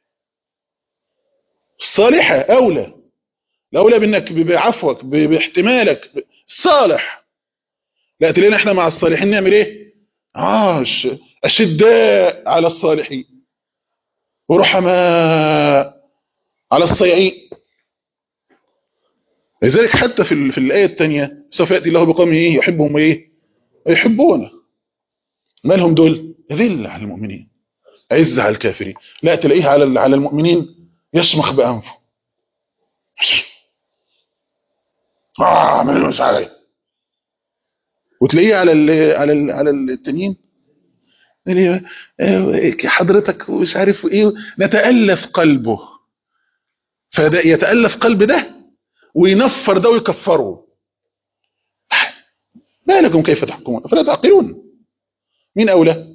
الصالحة أولى الأولى بأنك بعفوك باحتمالك الصالح لا تلاقينا احنا مع الصالحين نعمل ايه عاش أشداء على الصالحين ورحماء على الصيعين لذلك حتى في, في الآية الثانية سوف يأتي الله بقوم ايه يحبهم ايه يحبونه ما لهم دول ذل على المؤمنين عز على الكافرين لا تلاقيه على على المؤمنين يشمخ بأنفه آه مش علي وتلاقيه على ال على ال على التانيين حضرتك مش عارف ايه نتألف قلبه فده يتألف قلب ده وينفر ده ويكفره ما لكم كيف تحكمون فلا تعقلون مين أولى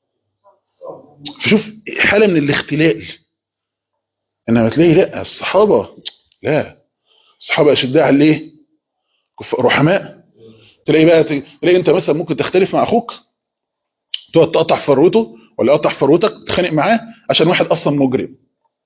فشوف حالة من الاختلال انما تلاقي لا الصحابة لا الصحابة اشداء على ايه رحماء تلاقي بقى تلاقي انت مثلا ممكن تختلف مع اخوك تقعد تقطع فروته ولا يقطع فروتك تتخانق معاه عشان واحد اصلا مجرم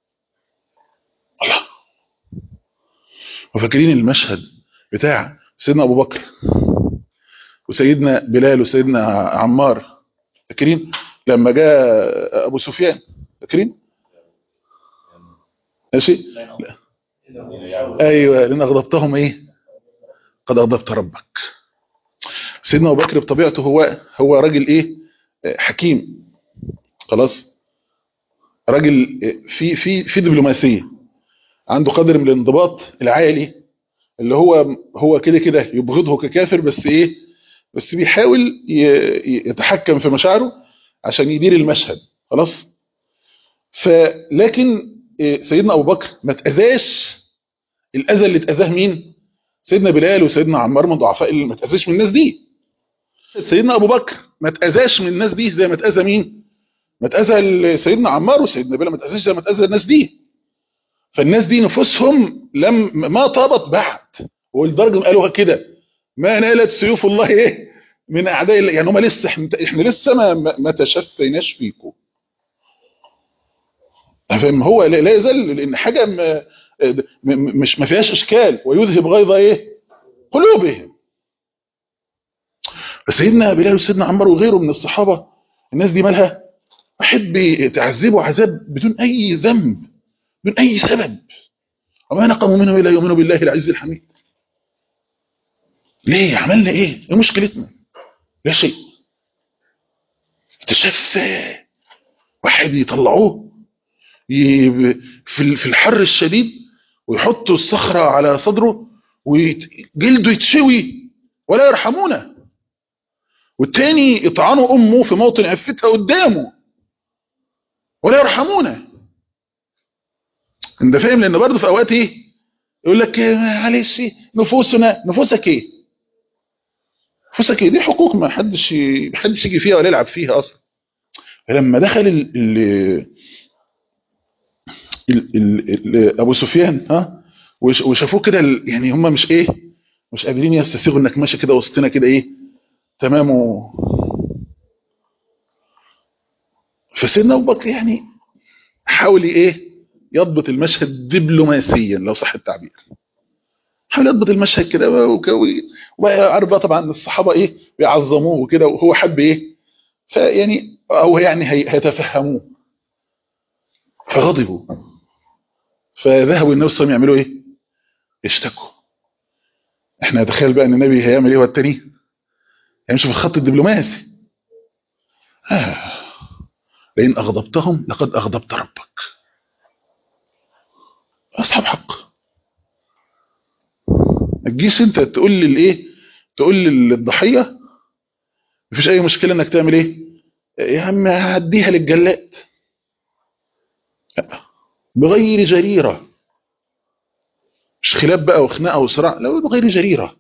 الله وفاكرين المشهد بتاع سيدنا ابو بكر وسيدنا بلال وسيدنا عمار فاكرين لما جاء ابو سفيان فاكرين ماشي لا. ايوه لان اغضبتهم ايه قد اغضبت ربك سيدنا ابو بكر بطبيعته هو هو راجل ايه حكيم خلاص راجل في في في دبلوماسيه عنده قدر من الانضباط العالي اللي هو هو كده كده يبغضه ككافر بس ايه بس بيحاول يتحكم في مشاعره عشان يدير المشهد خلاص فلكن سيدنا ابو بكر ما تاذاش الاذى اللي اتاذاه مين سيدنا بلال وسيدنا عمار من ضعفاء اللي ما تاذاش من الناس دي سيدنا ابو بكر ما تاذاش من الناس دي زي ما تاذى مين ما تاذى سيدنا عمار وسيدنا بلال ما تاذاش زي ما تاذى الناس دي فالناس دي نفوسهم لم ما طابت بعد ولدرجه قالوها كده ما نالت سيوف الله ايه من اعداء الله يعني هم لسه احنا لسه ما ما تشفيناش فيكم فاهم هو لا لا يزال لان حاجه م- م- مش ما فيهاش اشكال ويذهب غيظ ايه قلوبهم سيدنا بلال وسيدنا عمار وغيره من الصحابه الناس دي مالها واحد بتعذبه عذاب بدون اي ذنب بدون اي سبب وما نقموا منه الا يؤمنوا بالله العز الحميد ليه عملنا ايه ايه مشكلتنا لا شيء اكتشاف واحد يطلعوه ي- في ال- في الحر الشديد ويحطوا الصخرة على صدره وجلده يتشوي ولا يرحمونه والتاني يطعنوا امه في موطن عفتها قدامه ولا يرحمونه انت فاهم لان برضه في اوقات ايه يقول لك إيه، معلش نفوسنا نفوسك ايه نفوسك ايه دي حقوق ما حدش ما حدش يجي فيها ولا يلعب فيها اصلا لما دخل ال ال ال ال ال ابو سفيان ها وش- وشافوه كده ال- يعني هم مش ايه مش قادرين يستسيغوا انك ماشي كده وسطنا كده ايه تمام و... فسيدنا ابو بكر يعني حاول ايه يضبط المشهد دبلوماسيا لو صح التعبير حاول يضبط المشهد كده وكوي وبقى عارف بقى طبعا الصحابه ايه بيعظموه وكده وهو حب ايه فيعني او يعني هي- هيتفهموه فغضبوا فذهبوا النبي صلى الله عليه وسلم يعملوا ايه يشتكوا احنا نتخيل بقى ان النبي هيعمل ايه والتاني هيمشي في الخط الدبلوماسي آه. لئن اغضبتهم لقد اغضبت ربك اصحاب حق ما تجيش انت تقول لي الايه تقول للضحيه مفيش اي مشكله انك تعمل ايه يا عم هديها للجلاد لا. بغير جريره مش خلاف بقى وخناقه وصراع لا بغير جريره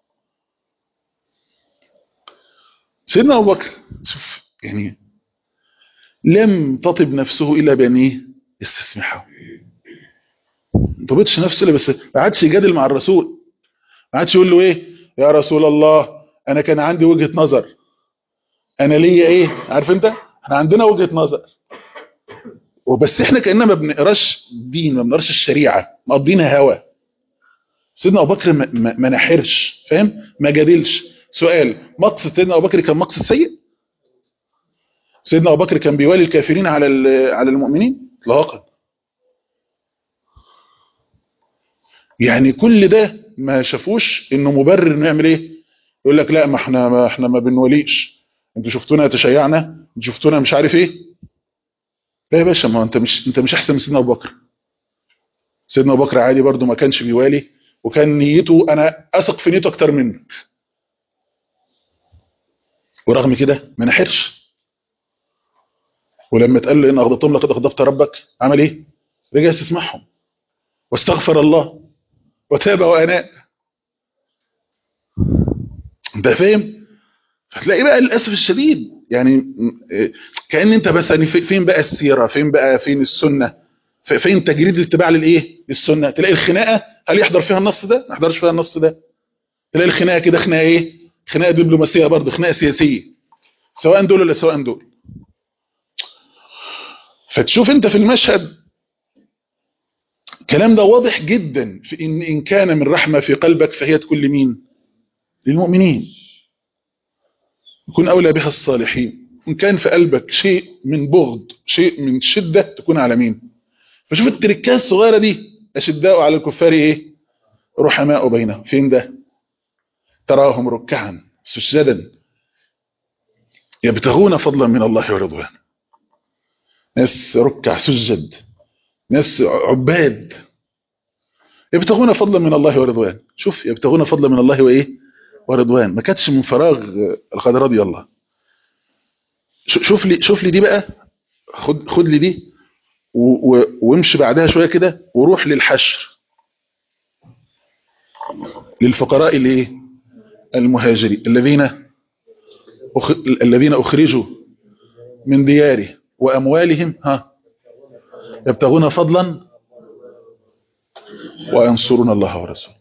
سيدنا ابو بكر شوف يعني لم تطب نفسه الا بان ايه يستسمحه ما طبتش نفسه الا بس ما عادش يجادل مع الرسول ما عادش يقول له ايه يا رسول الله انا كان عندي وجهه نظر انا ليا ايه عارف انت احنا عندنا وجهه نظر وبس احنا كاننا ما بنقراش دين ما بنقراش الشريعه مقضينا هوا سيدنا ابو بكر ما, ما, ما نحرش فاهم ما جادلش سؤال مقصد سيدنا ابو بكر كان مقصد سيء سيدنا ابو بكر كان بيوالي الكافرين على ال- على المؤمنين اطلاقا يعني كل ده ما شافوش انه مبرر انه يعمل ايه يقول لك لا ما احنا ما احنا ما بنوليش انتوا شفتونا تشيعنا انتوا شفتونا مش عارف ايه لا يا باشا ما هو انت مش انت مش احسن من سيدنا ابو بكر سيدنا ابو بكر عادي برضو ما كانش بيوالي وكان نيته انا اثق في نيته اكتر منه ورغم كده ما نحرش ولما اتقال له ان اغضبتهم لقد اغضبت ربك عمل ايه رجع يستسمعهم واستغفر الله وتاب واناء انت فاهم هتلاقي بقى للاسف الشديد يعني م- إيه، كان انت بس يعني في- فين بقى السيره فين بقى فين السنه ف- فين تجريد الاتباع للايه للسنه تلاقي الخناقه هل يحضر فيها النص ده ما يحضرش فيها النص ده تلاقي الخناقه كده خناقه ايه خناقه دبلوماسيه برضه خناقه سياسيه سواء دول ولا سواء دول فتشوف انت في المشهد الكلام ده واضح جدا في ان ان كان من رحمه في قلبك فهي تكون لمين للمؤمنين يكون اولى بها الصالحين ان كان في قلبك شيء من بغض شيء من شده تكون على مين فشوف التركات الصغيره دي اشداء على الكفار ايه رحماء بينهم فين ده تراهم ركعا سجدا يبتغون فضلا من الله ورضوانه ناس ركع سجد ناس عباد يبتغون فضلا من الله ورضوان شوف يبتغون فضلا من الله وايه ورضوان ما كانتش من فراغ القدر رضي الله ش- شوف لي شوف لي دي بقى خد خد لي دي و- و- وامشي بعدها شويه كده وروح للحشر للفقراء الايه المهاجرين الذين أخ... الذين اخرجوا من دياره واموالهم ها يبتغون فضلا وينصرون الله ورسوله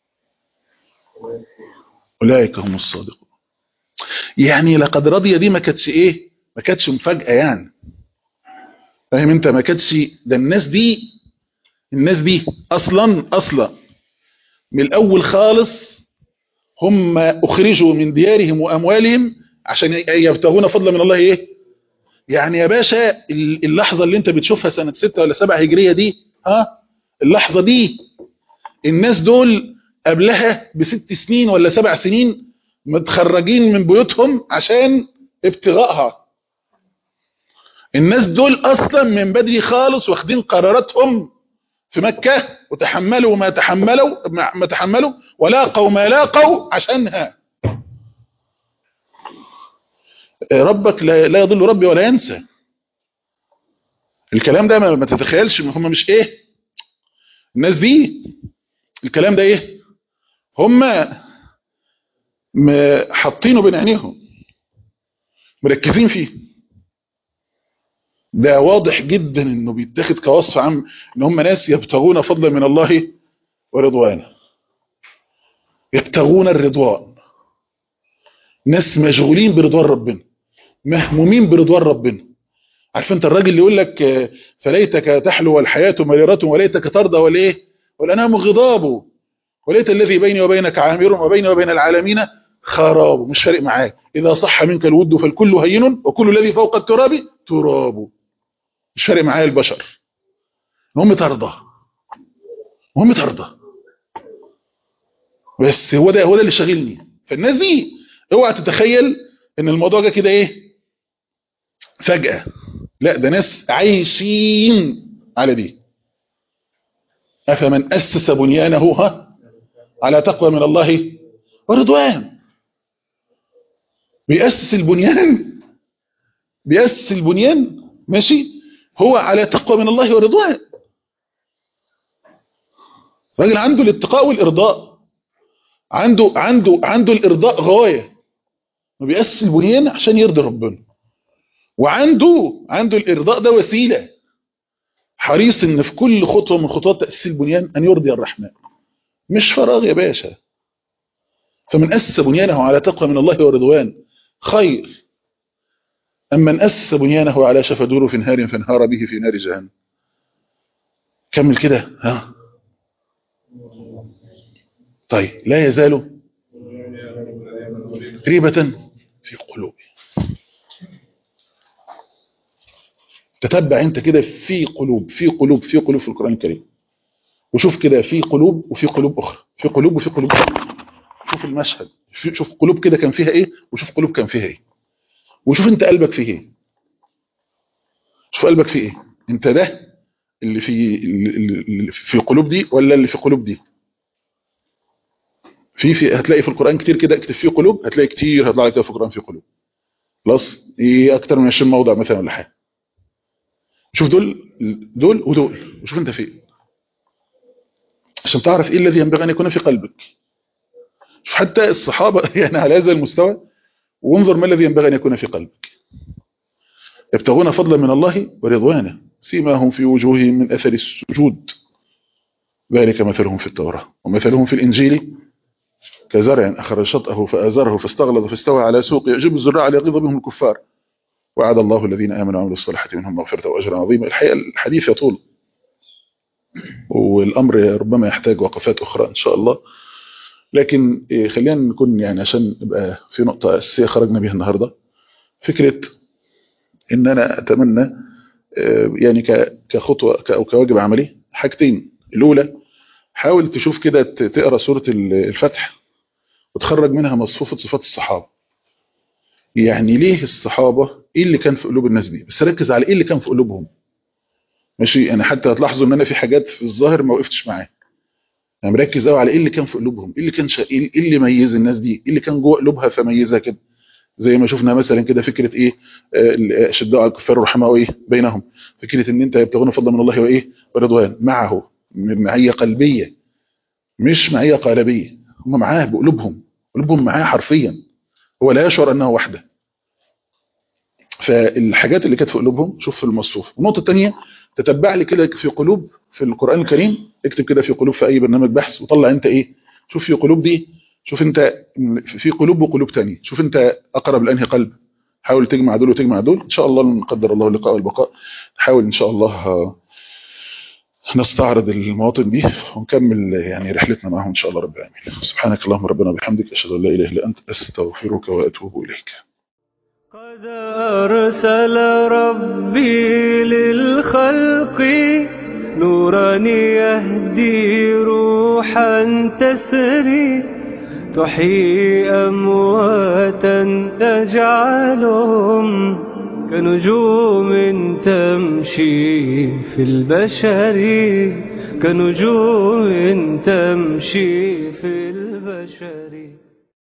اولئك هم الصادقون يعني لقد رضي دي ما كانتش ايه ما كانتش مفاجاه يعني فاهم انت ما كانتش ده الناس دي الناس دي اصلا اصلا من الاول خالص هم اخرجوا من ديارهم واموالهم عشان يبتغون فضلا من الله ايه يعني يا باشا اللحظة اللي انت بتشوفها سنة ستة ولا سبعة هجرية دي ها اللحظة دي الناس دول قبلها بست سنين ولا سبع سنين متخرجين من بيوتهم عشان ابتغائها الناس دول اصلا من بدري خالص واخدين قراراتهم في مكة وتحملوا ما تحملوا ما تحملوا ولاقوا ما لاقوا عشانها ربك لا, لا يضل ربي ولا ينسى الكلام ده ما تتخيلش هم مش ايه الناس دي الكلام ده ايه هم حاطينه بين عينيهم مركزين فيه ده واضح جدا انه بيتاخد كوصف عام ان هم ناس يبتغون فضلا من الله ورضوانه يبتغون الرضوان ناس مشغولين برضوان ربنا مهمومين برضوان ربنا عارف انت الراجل اللي يقول لك فليتك تحلو والحياة مريرة وليتك ترضى وليه والانام غضاب وليت الذي بيني وبينك عامر وبيني وبين العالمين خراب مش فارق معاك اذا صح منك الود فالكل هين وكل الذي فوق التراب تراب مش فارق معايا البشر المهم ترضى المهم ترضى بس هو ده هو ده اللي شاغلني فالناس دي اوعى تتخيل ان الموضوع ده كده ايه فجأة لا ده ناس عايشين على دي أفمن أسس بنيانه ها على تقوى من الله ورضوان بيأسس البنيان بيأسس البنيان ماشي هو على تقوى من الله ورضوان راجل عنده الاتقاء والإرضاء عنده عنده عنده الإرضاء غاية بيأسس البنيان عشان يرضي ربنا وعنده عنده الإرضاء ده وسيلة حريص ان في كل خطوة من خطوات تأسيس البنيان أن يرضي الرحمن مش فراغ يا باشا فمن أسس بنيانه على تقوى من الله ورضوان خير أما من أسس بنيانه على شفا دور في نهار فانهار به في نار جهنم كمل كده ها طيب لا يزال ريبة في قلوبه تتبع انت كده في قلوب في قلوب في قلوب في القرآن الكريم وشوف كده في قلوب وفي قلوب أخرى في قلوب وفي قلوب أخرى شوف المشهد شوف قلوب كده كان فيها ايه وشوف قلوب كان فيها ايه وشوف انت قلبك فيه ايه شوف قلبك فيه ايه انت ده اللي في اللي في قلوب دي ولا اللي في قلوب دي في في هتلاقي في القرآن كتير كده اكتب فيه قلوب هتلاقي كتير هيطلع لك في القرآن فيه قلوب خلاص ايه اكتر من 20 موضع مثلا ولا حاجه شوف دول دول ودول وشوف انت فين عشان تعرف ايه الذي ينبغي ان يكون في قلبك شوف حتى الصحابة يعني على هذا المستوى وانظر ما الذي ينبغي ان يكون في قلبك يبتغون فضلا من الله ورضوانه سيماهم في وجوههم من اثر السجود ذلك مثلهم في التوراة ومثلهم في الانجيل كزرع اخرج شطأه فازره فاستغلظ فاستوى على سوق يعجب الزراع ليغيظ بهم الكفار وعد الله الذين آمنوا وعملوا الصالحات منهم مغفرة وأجرا عظيما الحقيقة الحديث يطول والأمر ربما يحتاج وقفات أخرى إن شاء الله لكن خلينا نكون يعني عشان نبقى في نقطة أساسية خرجنا بها النهاردة فكرة إن أنا أتمنى يعني كخطوة أو كواجب عملي حاجتين الأولى حاول تشوف كده تقرأ سورة الفتح وتخرج منها مصفوفة صفات الصحابة يعني ليه الصحابة ايه اللي كان في قلوب الناس دي بس ركز على ايه اللي كان في قلوبهم ماشي انا حتى هتلاحظوا ان انا في حاجات في الظاهر ما وقفتش معاه انا مركز قوي على ايه اللي كان في قلوبهم ايه اللي كان شا... ايه اللي ميز الناس دي ايه اللي كان جوه قلوبها فميزها كده زي ما شفنا مثلا كده فكره ايه شداء الكفار رحمه ايه بينهم فكره ان انت يبتغون فضلا من الله وايه ورضوان معه معيه قلبيه مش معيه قالبيه هم معاه بقلوبهم قلوبهم معاه حرفيا هو لا يشعر انه وحده فالحاجات اللي كانت في قلوبهم شوف في المصفوف النقطه الثانيه تتبع لي كده في قلوب في القران الكريم اكتب كده في قلوب في اي برنامج بحث وطلع انت ايه شوف في قلوب دي شوف انت في قلوب وقلوب ثانيه شوف انت اقرب لانهي قلب حاول تجمع دول وتجمع دول ان شاء الله إن قدر الله اللقاء والبقاء نحاول ان شاء الله آه، نستعرض المواطن دي ونكمل يعني رحلتنا معهم ان شاء الله رب العالمين سبحانك اللهم ربنا وبحمدك اشهد ان لا اله الا انت استغفرك واتوب اليك قد أرسل ربي للخلق نورا يهدي روحا تسري تحيي أمواتا تجعلهم كنجوم تمشي في البشر كنجوم تمشي في البشر